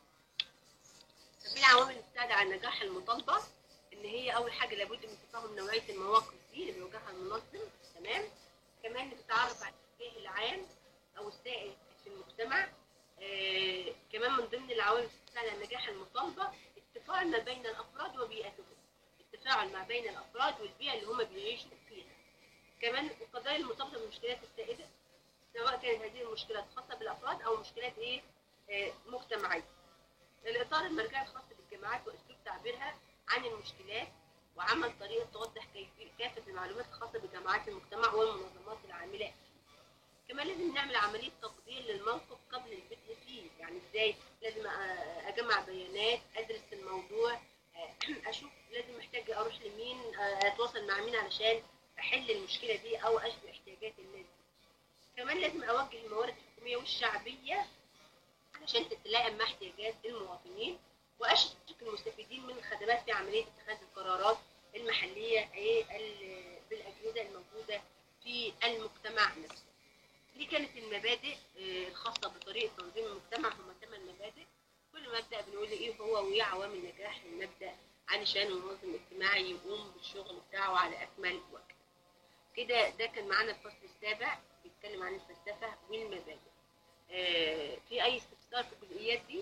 طب ايه العوامل اللي بتساعد على نجاح المطالبه ان هي اول حاجه لابد من تفهم نوعيه المواقف دي اللي بيواجهها المنظم تمام كمان بتتعرف على الاتجاه العام او السائد في المجتمع آه كمان من ضمن العوامل اللي بتساعد على نجاح المطالبه التفاعل ما بين الافراد وبيئتهم التفاعل ما بين الافراد والبيئه اللي هم بيعيشوا فيها كمان القضايا المرتبطه بالمشكلات السائده سواء كانت هذه المشكلات خاصه بالافراد او مشكلات ايه آه مجتمعيه الاطار المرجعي الخاص بالجامعات واسلوب تعبيرها عن المشكلات وعمل طريقه توضح كيفيه كافه المعلومات الخاصه بجامعات المجتمع والمنظمات العامله فيه. كمان لازم نعمل عمليه تقدير للموقف قبل البدء فيه يعني ازاي لازم أ- اجمع بيانات ادرس الموضوع أ- اشوف لازم محتاج اروح لمين أ- اتواصل مع مين علشان احل المشكله دي او اشبه احتياجات الناس دي. كمان لازم اوجه الموارد الحكوميه والشعبيه علشان تتلائم مع احتياجات المواطنين واشرك المستفيدين من الخدمات في عمليه اتخاذ القرارات المحليه ايه ال- بالاجهزه الموجوده في المجتمع نفسه. دي كانت المبادئ آه، الخاصه بطريقه تنظيم المجتمع هم ثمان مبادئ كل مبدا بنقول ايه هو وايه عوامل نجاح المبدا علشان المنظم الاجتماعي يقوم بالشغل بتاعه على اكمل وجه. كده ده كان معانا الفصل السابع بيتكلم عن الفلسفه والمبادئ. آه، في اي استفسار في الجزئيات دي؟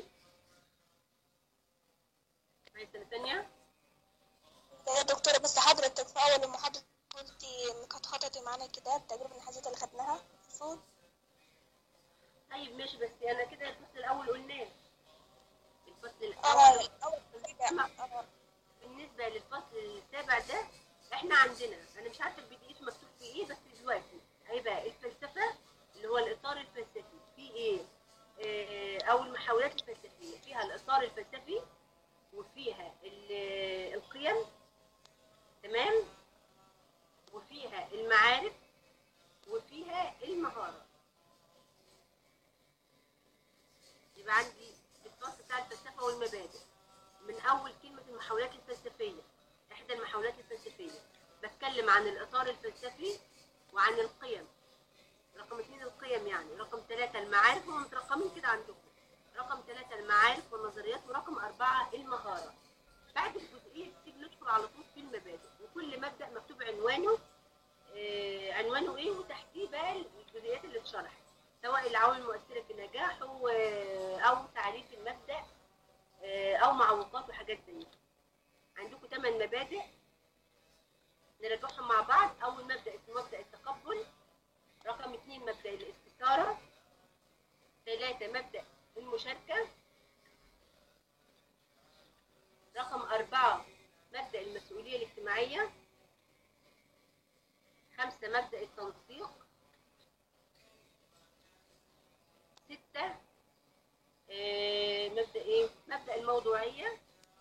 معايا سنه ثانيه؟ يا دكتورة بس حضرتك في أول المحاضرة قلتي إنك هتخططي معانا كتاب تقريبا الحاجات اللي خدناها المفروض طيب ماشي بس انا كده الفصل الاول قلناه. الفصل اه الاول أول كده اه بالنسبه للفصل السابع ده احنا عندنا انا مش عارفه البي دي اف مكتوب فيه ايه بس دلوقتي هيبقى الفلسفه اللي هو الاطار الفلسفي في ايه آه، او المحاولات الفلسفيه فيها الاطار الفلسفي وفيها ال- القيم تمام وفيها المعارف وفيها المهارات يبقى عندي الفصل بتاع الفلسفه والمبادئ من اول كلمه المحاولات الفلسفيه احدى المحاولات الفلسفيه بتكلم عن الاطار الفلسفي وعن القيم رقم اثنين القيم يعني رقم ثلاثة المعارف هم مترقمين كده عندكم رقم ثلاثة المعارف والنظريات ورقم أربعة المهارات بعد الجزئية دي بندخل على طول في المبادئ وكل مبدأ او آه، او تعريف المبدا آه، او معوقات وحاجات زي كده عندكم ثمان مبادئ نراجعهم مع بعض اول مبدا اسمه مبدا التقبل رقم اثنين مبدا الاستثاره ثلاثة مبدأ المشاركة رقم أربعة مبدأ المسؤولية الاجتماعية خمسة مبدأ التنسيق ستة آه، مبدأ إيه؟ مبدأ الموضوعية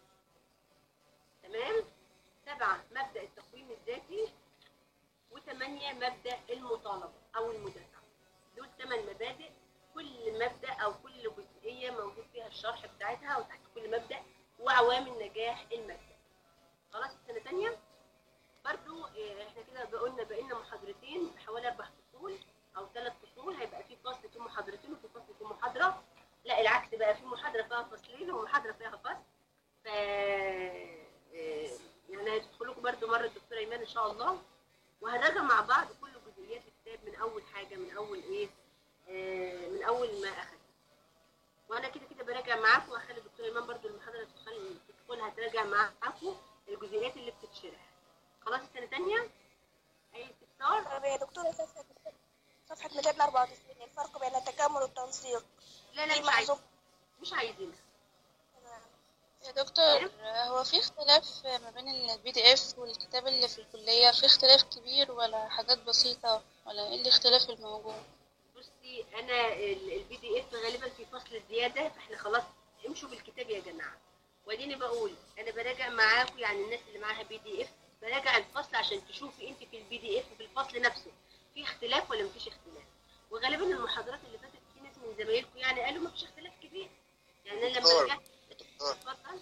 تمام سبعة مبدأ التقويم الذاتي وثمانية مبدأ المطالبة أو المدافعة دول ثمان مبادئ كل مبدأ أو كل جزئية موجود فيها الشرح بتاعتها وتحت كل مبدأ وعوامل نجاح المبدأ خلاص السنة تانية برضو آه، احنا كده قلنا بقينا محاضرتين بحوالي أربع فصول أو ثلاث فصول هيبقى في فصل فيه محاضرتين وفي فصل فيه محاضرة لا العكس بقى في محاضرة فيها فصلين ومحاضرة فيها فصل ف آه، يعني هيدخل لكم برضو مرة الدكتورة إيمان إن شاء الله وهنراجع مع بعض كل جزئيات الكتاب من أول حاجة من أول إيه آه، من اول ما اخذ وانا كده كده براجع معاكم وهخلي الدكتور ايمان برضو المحاضره تدخل تدخلها تراجع معاكم الجزئيات اللي بتتشرح خلاص السنه تانية اي استفسار طيب يا دكتورة صفحة صفحة 294 الفرق بين التكامل والتنسيق لا لا في مش عايزين محذوف مش عايزينها يا دكتور هو في اختلاف ما بين البي دي اف والكتاب اللي في الكلية في اختلاف كبير ولا حاجات بسيطة ولا ايه الاختلاف الموجود بصي انا البي دي اف غالبا في فصل زياده فاحنا خلاص امشوا بالكتاب يا جماعه واديني بقول انا براجع معاكم يعني الناس اللي معاها بي دي اف براجع الفصل عشان تشوفي انت في البي دي اف في الفصل نفسه في اختلاف ولا مفيش اختلاف وغالبا المحاضرات اللي فاتت في ناس من زمايلكم يعني قالوا مفيش اختلاف كبير يعني انا لما دكتور، رجعت دكتور اتفضل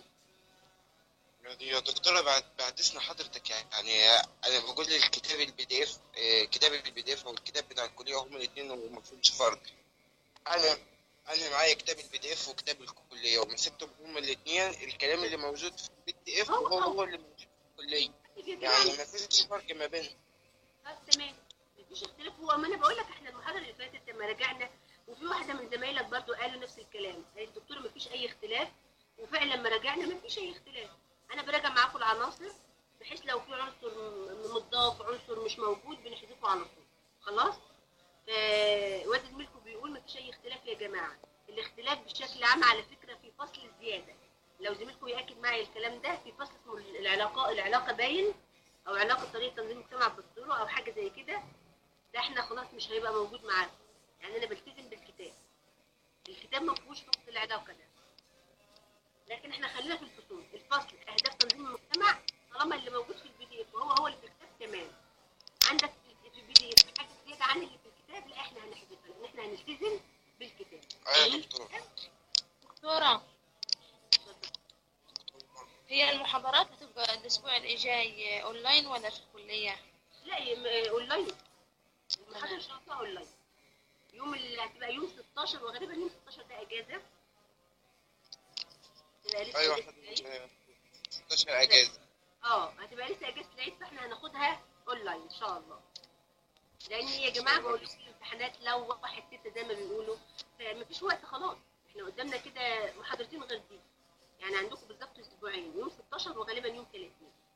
يعني يا دكتورة بعد بعد إذن حضرتك يعني أنا بقول الكتاب البي دي إف كتاب البي دي إف والكتاب بتاع الكلية هما الاتنين وما فيهمش فرق أنا أنا معايا كتاب البي دي إف وكتاب الكلية ومسكتهم هما الاتنين الكلام اللي موجود في البي دي إف هو- هو هو. هو اللي موجود في الكلية يا جماعه يعني ما فيش فرق ما بينهم طب تمام مفيش اختلاف هو ما انا بقول لك احنا المحاضره اللي فاتت لما رجعنا وفي واحده من زمايلك برضو قالوا نفس الكلام قالت الدكتوره مفيش اي اختلاف وفعلا لما رجعنا مفيش اي اختلاف انا براجع معاكم العناصر بحيث لو في عنصر م- مضاف عنصر مش موجود بنحذفه على طول خلاص ف واد زميلكم بيقول مفيش اي اختلاف يا جماعه الاختلاف بشكل عام على فكره في فصل زياده لو زميلكم ياكد معي الكلام ده في فصل اسمه العلاقه العلاقه باين او علاقه طريقه تنظيم المجتمع بالصوره او حاجه زي كده ده احنا خلاص مش هيبقى موجود معانا يعني انا بلتزم بالكتاب الكتاب ما فيهوش فصل العلاقه ده لكن احنا خلينا في الفصول الفصل اهداف تنظيم المجتمع طالما اللي موجود في البي دي اف وهو هو اللي في الكتاب تمام عندك في في البي دي اف حاجه زياده عن اللي في الكتاب لا احنا هنحذفها لان احنا هنلتزم بالكتاب أيوة يا دكتورة دكتورة هي المحاضرات هتبقى الأسبوع اللي جاي أونلاين ولا في الكلية؟ لا ي- اونلاين المحاضره ان شاء الله اونلاين يوم اللي هتبقى يوم 16 وغالبا يوم 16 ده اجازه تبقى لسه أيوة أجازة العيد. احنا 16 أجازة اه هتبقى لسه اجازه العيد فاحنا هناخدها اونلاين ان شاء الله لان يا جماعه بقول لكم الامتحانات لو واحد ستة زي ما بيقولوا فمفيش وقت خلاص احنا قدامنا كده محاضرتين غير دي يعني عندكم بالظبط اسبوعين يوم 16 وغالبا يوم 30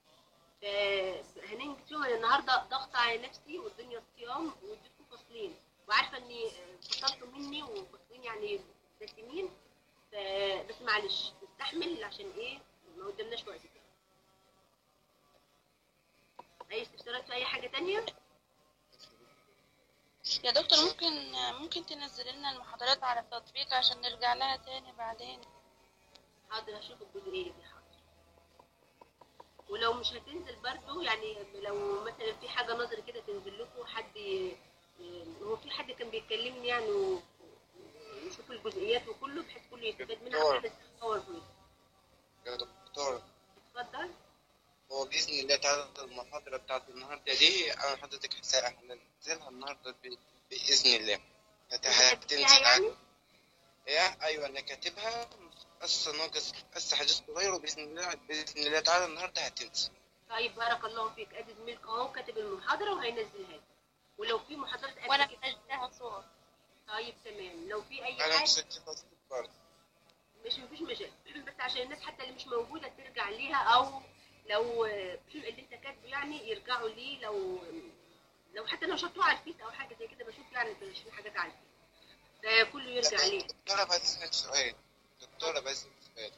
فهننجز فيهم أنا النهارده ضغط على نفسي والدنيا صيام واديتكم فصلين وعارفه اني فصلتوا مني وفصلين يعني دسمين ف- بس معلش نستحمل عشان ايه ما قدامناش وقت كده اي استفسارات في اي حاجه تانية يا دكتور ممكن ممكن تنزل لنا المحاضرات على التطبيق عشان نرجع لها تاني بعدين حاضر هشوف الجزئيه دي حاضر ولو مش هتنزل برضو يعني لو مثلا في حاجه نظري كده تنزل لكم حد ي- هو في حد كان بيكلمني يعني و- ويشوف الجزئيات وكله بحيث كله يستفاد منها دكتور. واحنا باوربوينت يا دكتورة اتفضل هو بإذن الله تعالى المحاضرة بتاعت النهاردة دي أنا حضرتك هسا- هنزلها النهاردة ب- بإذن الله هت- فيها هتنزل يعني يا أيوة أنا كاتبها بس ناقص بس حاجات صغيرة بإذن الله بإذن الله تعالى النهاردة هتنزل طيب بارك الله فيك ادي زميلك اهو كاتب المحاضره وهينزلها لك ولو في محاضرات قبل وأنا كده منزلها صور طيب تمام لو في اي انا حاجه مسجل تصديق برضه مش مفيش مشاكل بس عشان الناس حتى اللي مش موجوده ترجع ليها او لو آه، اللي انت كاتبه يعني يرجعوا ليه لو لو حتى لو شطوه على الفيس او حاجه زي كده بشوف يعني بشوف حاجات على الفيس ده كله يرجع ليه دكتورة بسألك سؤال دكتورة بسألك سؤال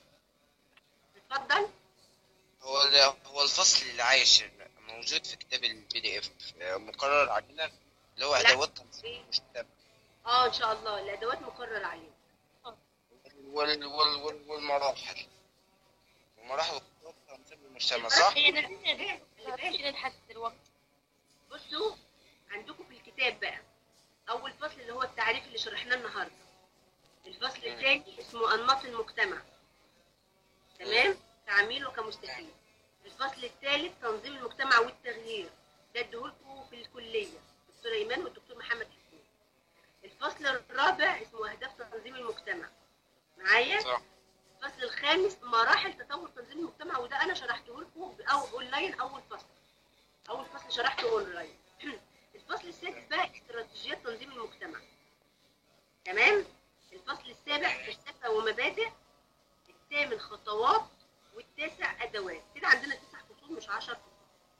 اتفضل هو ال- هو الفصل العاشر موجود في كتاب البي دي اف مقرر علينا اللي هو لا. ادوات تنظيم المجتمع اه ان شاء الله الادوات مقرر عليها وال وال وال والمراحل ومراحل خطوط تنظيم المجتمع صح؟ هي نزلت مفيش لحد دلوقتي بصوا عندكم في الكتاب بقى اول فصل اللي هو التعريف اللي شرحناه النهارده الفصل الثاني اسمه انماط المجتمع تمام تعميله كمستفيد الفصل الثالث تنظيم المجتمع والتغيير ده اديهولكم في الكليه الدكتور ايمان والدكتور محمد حسين الفصل الرابع اسمه اهداف تنظيم المجتمع معايا صح الفصل الخامس مراحل تطور تنظيم المجتمع وده انا شرحته لكم او اونلاين اول فصل اول فصل شرحته اونلاين الفصل السادس بقى استراتيجيات تنظيم المجتمع تمام الفصل السابع فلسفه ومبادئ الثامن خطوات والتاسع ادوات كده عندنا تسع فصول مش 10 فصول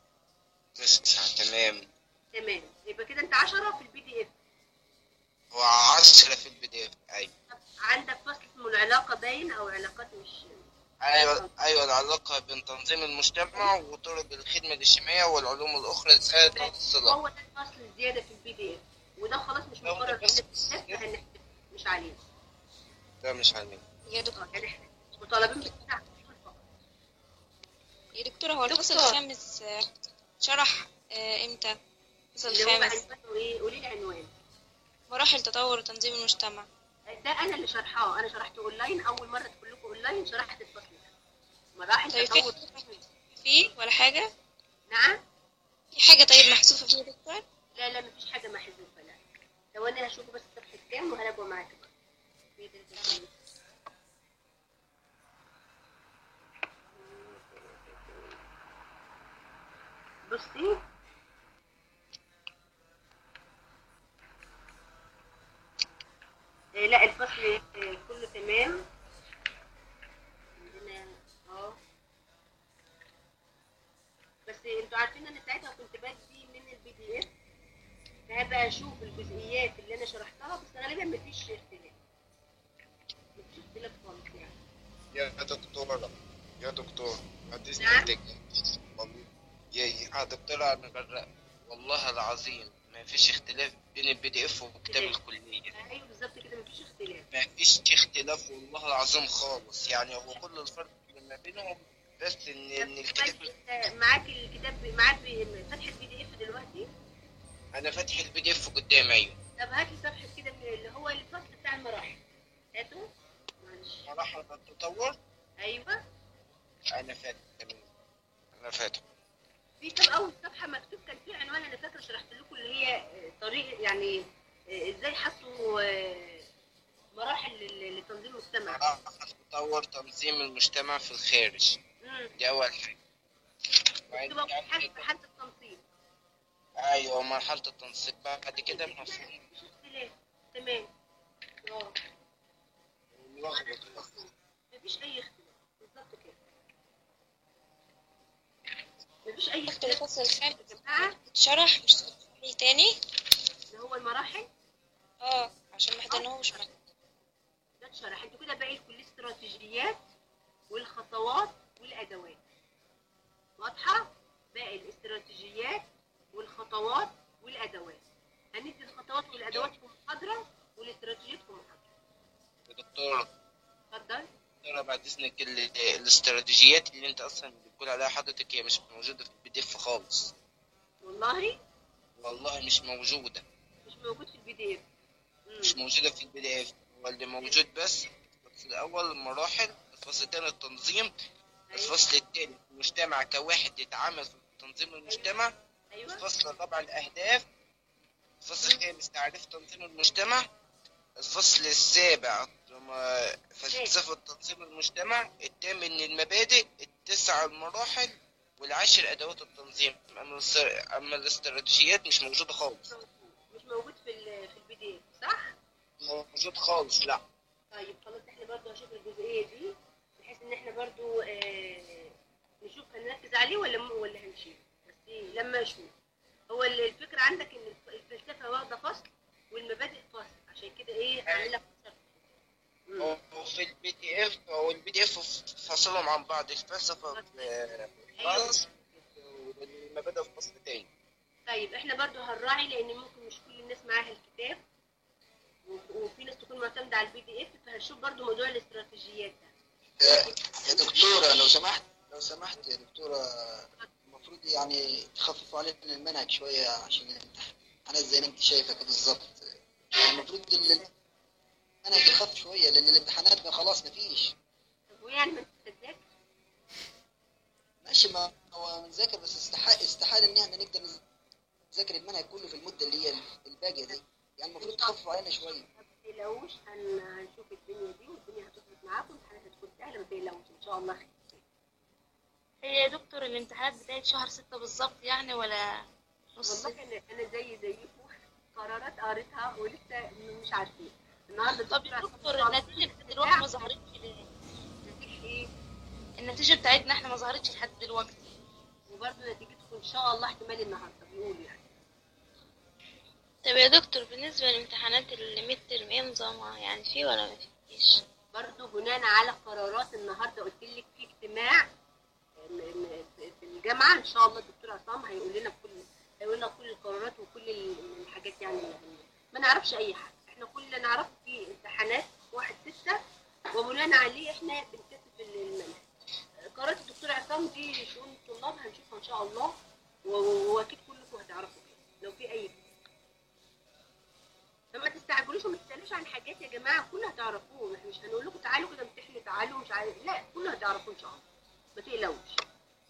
تسعة تمام تمام يبقى كده انت 10 في البي دي اف هو عشرة في البي دي اف ايوه عندك فصل اسمه العلاقه باين او علاقات مش ايوه ايوه العلاقة بين تنظيم المجتمع وطرق الخدمة الاجتماعية والعلوم الاخرى لسهالة الصلة هو ده الفصل الزياده في البي دي اف وده خلاص مش هو ده مقرر في بس- الكتاب فهنحسب مش عليه ده مش علينا يا دكتور اه يعني احنا مطالبين بالتسع فصول فقط يا دكتور هو الفصل دكتور. الخامس آه، شرح آه، امتى الفصل اللي هو الخامس عنوانه ايه قولي لي عنوان مراحل تطور تنظيم المجتمع ده انا اللي شرحاه انا شرحته اونلاين اول مره تدخل لكم اونلاين شرحت الفصل ده مراحل طيب تطور في في ولا حاجة نعم في حاجة طيب محذوفة فيه يا دكتور لا لا مفيش حاجه محذوفه لا لو انا هشوف بس صفحه كام وهراجعه معاك بقى في ده الفصل. بصي آه، لا الفصل آه، كله تمام عندنا اه بس انتوا عارفين انا ساعتها كنت بدي من البي دي اف فهبقى اشوف الجزئيات اللي انا شرحتها بس غالبا مفيش اختلاف مفيش اختلاف خالص يعني يا دكتورة يا دكتور حدثني نعم. عندك والله يا يا دكتورة أنا جرأت والله العظيم ما فيش اختلاف بين البي دي اف وكتاب اختلاف. الكلية ايوه بالظبط كده مفيش اختلاف ما فيش اختلاف والله العظيم خالص يعني هو كل الفرق ما بينهم بس ان ان الكتاب طيب انت معاك الكتاب معاك ب- فتح البي دي اف دلوقتي انا فاتح البي دي اف قدامي ايوه طب هات لي صفحه كده من اللي هو الفصل بتاع المراحل هاته معلش مراحل التطور ايوه انا فاتح تمام انا فاتح في طب اول صفحه مكتوب كان في عنوان انا فاكره شرحت لكم اللي هي آه، طريق يعني آه، ازاي حطوا آه، مراحل لل- لتنظيم المجتمع مراحل تطور تنظيم المجتمع في الخارج امم دي اول حاجه وبعدين تبقى بعد حاجه كده- حالة التنظيم ايوه مرحله التنسيق بعد كده المفروض مفيش اختلاف تمام اه مفيش اي اختلاف بالظبط كده مفيش اي دكتور اختلاف الفصل الخامس يا جماعه اتشرح مش ليه تاني اللي هو المراحل اه عشان ما حضرناهوش معاك ده اتشرح انتوا كده باقي لكم الاستراتيجيات والخطوات والادوات واضحه باقي الاستراتيجيات والخطوات والادوات هندي الخطوات والادوات في محاضره والاستراتيجيات في محاضره يا دكتور اتفضل دكتورة بعد اذنك ال- الاستراتيجيات اللي انت اصلا بتقول عليها حضرتك هي مش موجوده في البي دي اف خالص والله والله مش موجوده مش موجود في البي دي اف مش موجوده في البي دي اف هو اللي موجود بس الفصل الاول المراحل الفصل الثاني التنظيم الفصل الثاني المجتمع كواحد يتعامل في تنظيم المجتمع ايوه الفصل الرابع الأهداف الفصل الخامس تعريف تنظيم المجتمع الفصل السابع م- فلسفة تنظيم المجتمع الثامن المبادئ التسع المراحل والعاشر أدوات التنظيم أما الس- أما الاستراتيجيات مش موجودة خالص مش موجود في ال في البي دي اف صح موجود خالص لا طيب خلاص احنا برضو هنشوف الجزئيه دي بحيث ان احنا برضو آه نشوف هنركز عليه ولا م- ولا هنشيله بس إيه، لما نشوف هو ال- الفكره عندك ان الف- الفلسفه واخده فصل والمبادئ فصل عشان كده ايه عامل لك فصل مم. هو في البي دي اف هو البي دي اف فاصلهم عن بعض الفلسفه في أيوة. فصل والمبادئ في فصل تاني طيب احنا برضو هنراعي لان ممكن مش كل الناس معاها الكتاب و- وفي ناس تكون معتمده على البي دي اف فهنشوف برضو موضوع الاستراتيجيات ده يا دكتورة لو سمحت لو سمحت يا دكتورة المفروض يعني تخففوا علينا المنهج شوية عشان الامتحانات زي ما انت شايفة كده بالظبط يعني المفروض ال- المنهج يخف شوية لأن الامتحانات ما خلاص مفيش طب ويعني ما انت تذاكر ماشي ما هو بنذاكر بس استحال استحال إن احنا نقدر نذاكر المنهج كله في المدة اللي هي الباقية دي يعني المفروض تخففوا علينا شوية ما تقلقوش هن- هنشوف الدنيا دي والدنيا هتظبط معاكم الامتحانات هتكون سهله ما تقلقوش ان شاء الله خير هي يا دكتور الامتحانات بتاعت شهر ستة بالظبط يعني ولا نص والله انا انا زي زيكم قرارات قريتها ولسه مش عارفين النهارده طب يا الدكتور دكتور عصام النتيجة دلوقتي ما ظهرتش ليه؟ نتيجة ايه النتيجة بتاعتنا احنا ما ظهرتش لحد دلوقتي وبرضه نتيجتكم ان شاء الله احتمال النهارده بيقولوا يعني طب يا دكتور بالنسبة لامتحانات الميد ترم ايه نظامها يعني فيه ولا ما فيش برضه بناء على قرارات النهارده قلت لك في اجتماع م- م- في الجامعه ان شاء الله الدكتور عصام هيقول لنا كل هيقول لنا كل القرارات وكل ال- الحاجات يعني اللي ما نعرفش اي حاجه احنا كل اللي نعرفه في امتحانات واحد ستة وبناء عليه احنا بنكتب ال- المنهج قرارات الدكتور عصام دي شؤون الطلاب هنشوفها ان شاء الله و- واكيد كلكم هتعرفوا لو في اي فما تستعجلوش وما تسالوش عن حاجات يا جماعه كلها هتعرفوه احنا مش هنقول لكم تعالوا كده امتحنوا تعالوا مش عارف لا كلها هتعرفوه ان شاء الله ما تقلقوش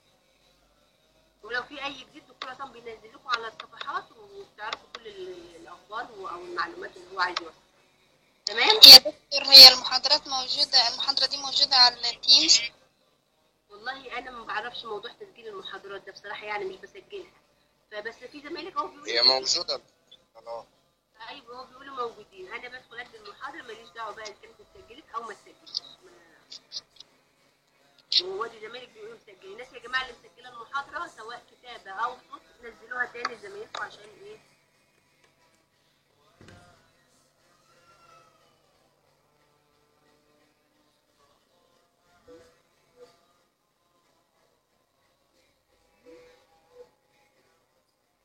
ولو في اي جديد دكتور عصام بينزل لكم على الصفحات وتعرفوا كل ال- الاخبار و- او المعلومات اللي هو عايز يوصلها تمام يا دكتور هي المحاضرات موجودة المحاضرة دي موجودة على التيمز والله انا ما بعرفش موضوع تسجيل المحاضرات ده بصراحه يعني مش بسجلها فبس في زمايلك اهو بيقولوا هي موجودة خلاص ايوه هو بيقولوا موجودين انا بدخل ادي المحاضره ماليش دعوه بقى ان كانت اتسجلت او ما اتسجلتش ما- وادي زمايلك بيقولوا مسجلين الناس يا جماعه اللي مسجله المحاضره سواء كتابه او صوت نزلوها تاني لزمايلكم عشان ايه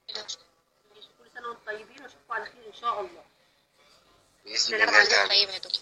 كل سنه وانتم طيبين واشوفكم على خير ان شاء الله بإذن سلام الله عليكم. تعالى طيب يا دكتور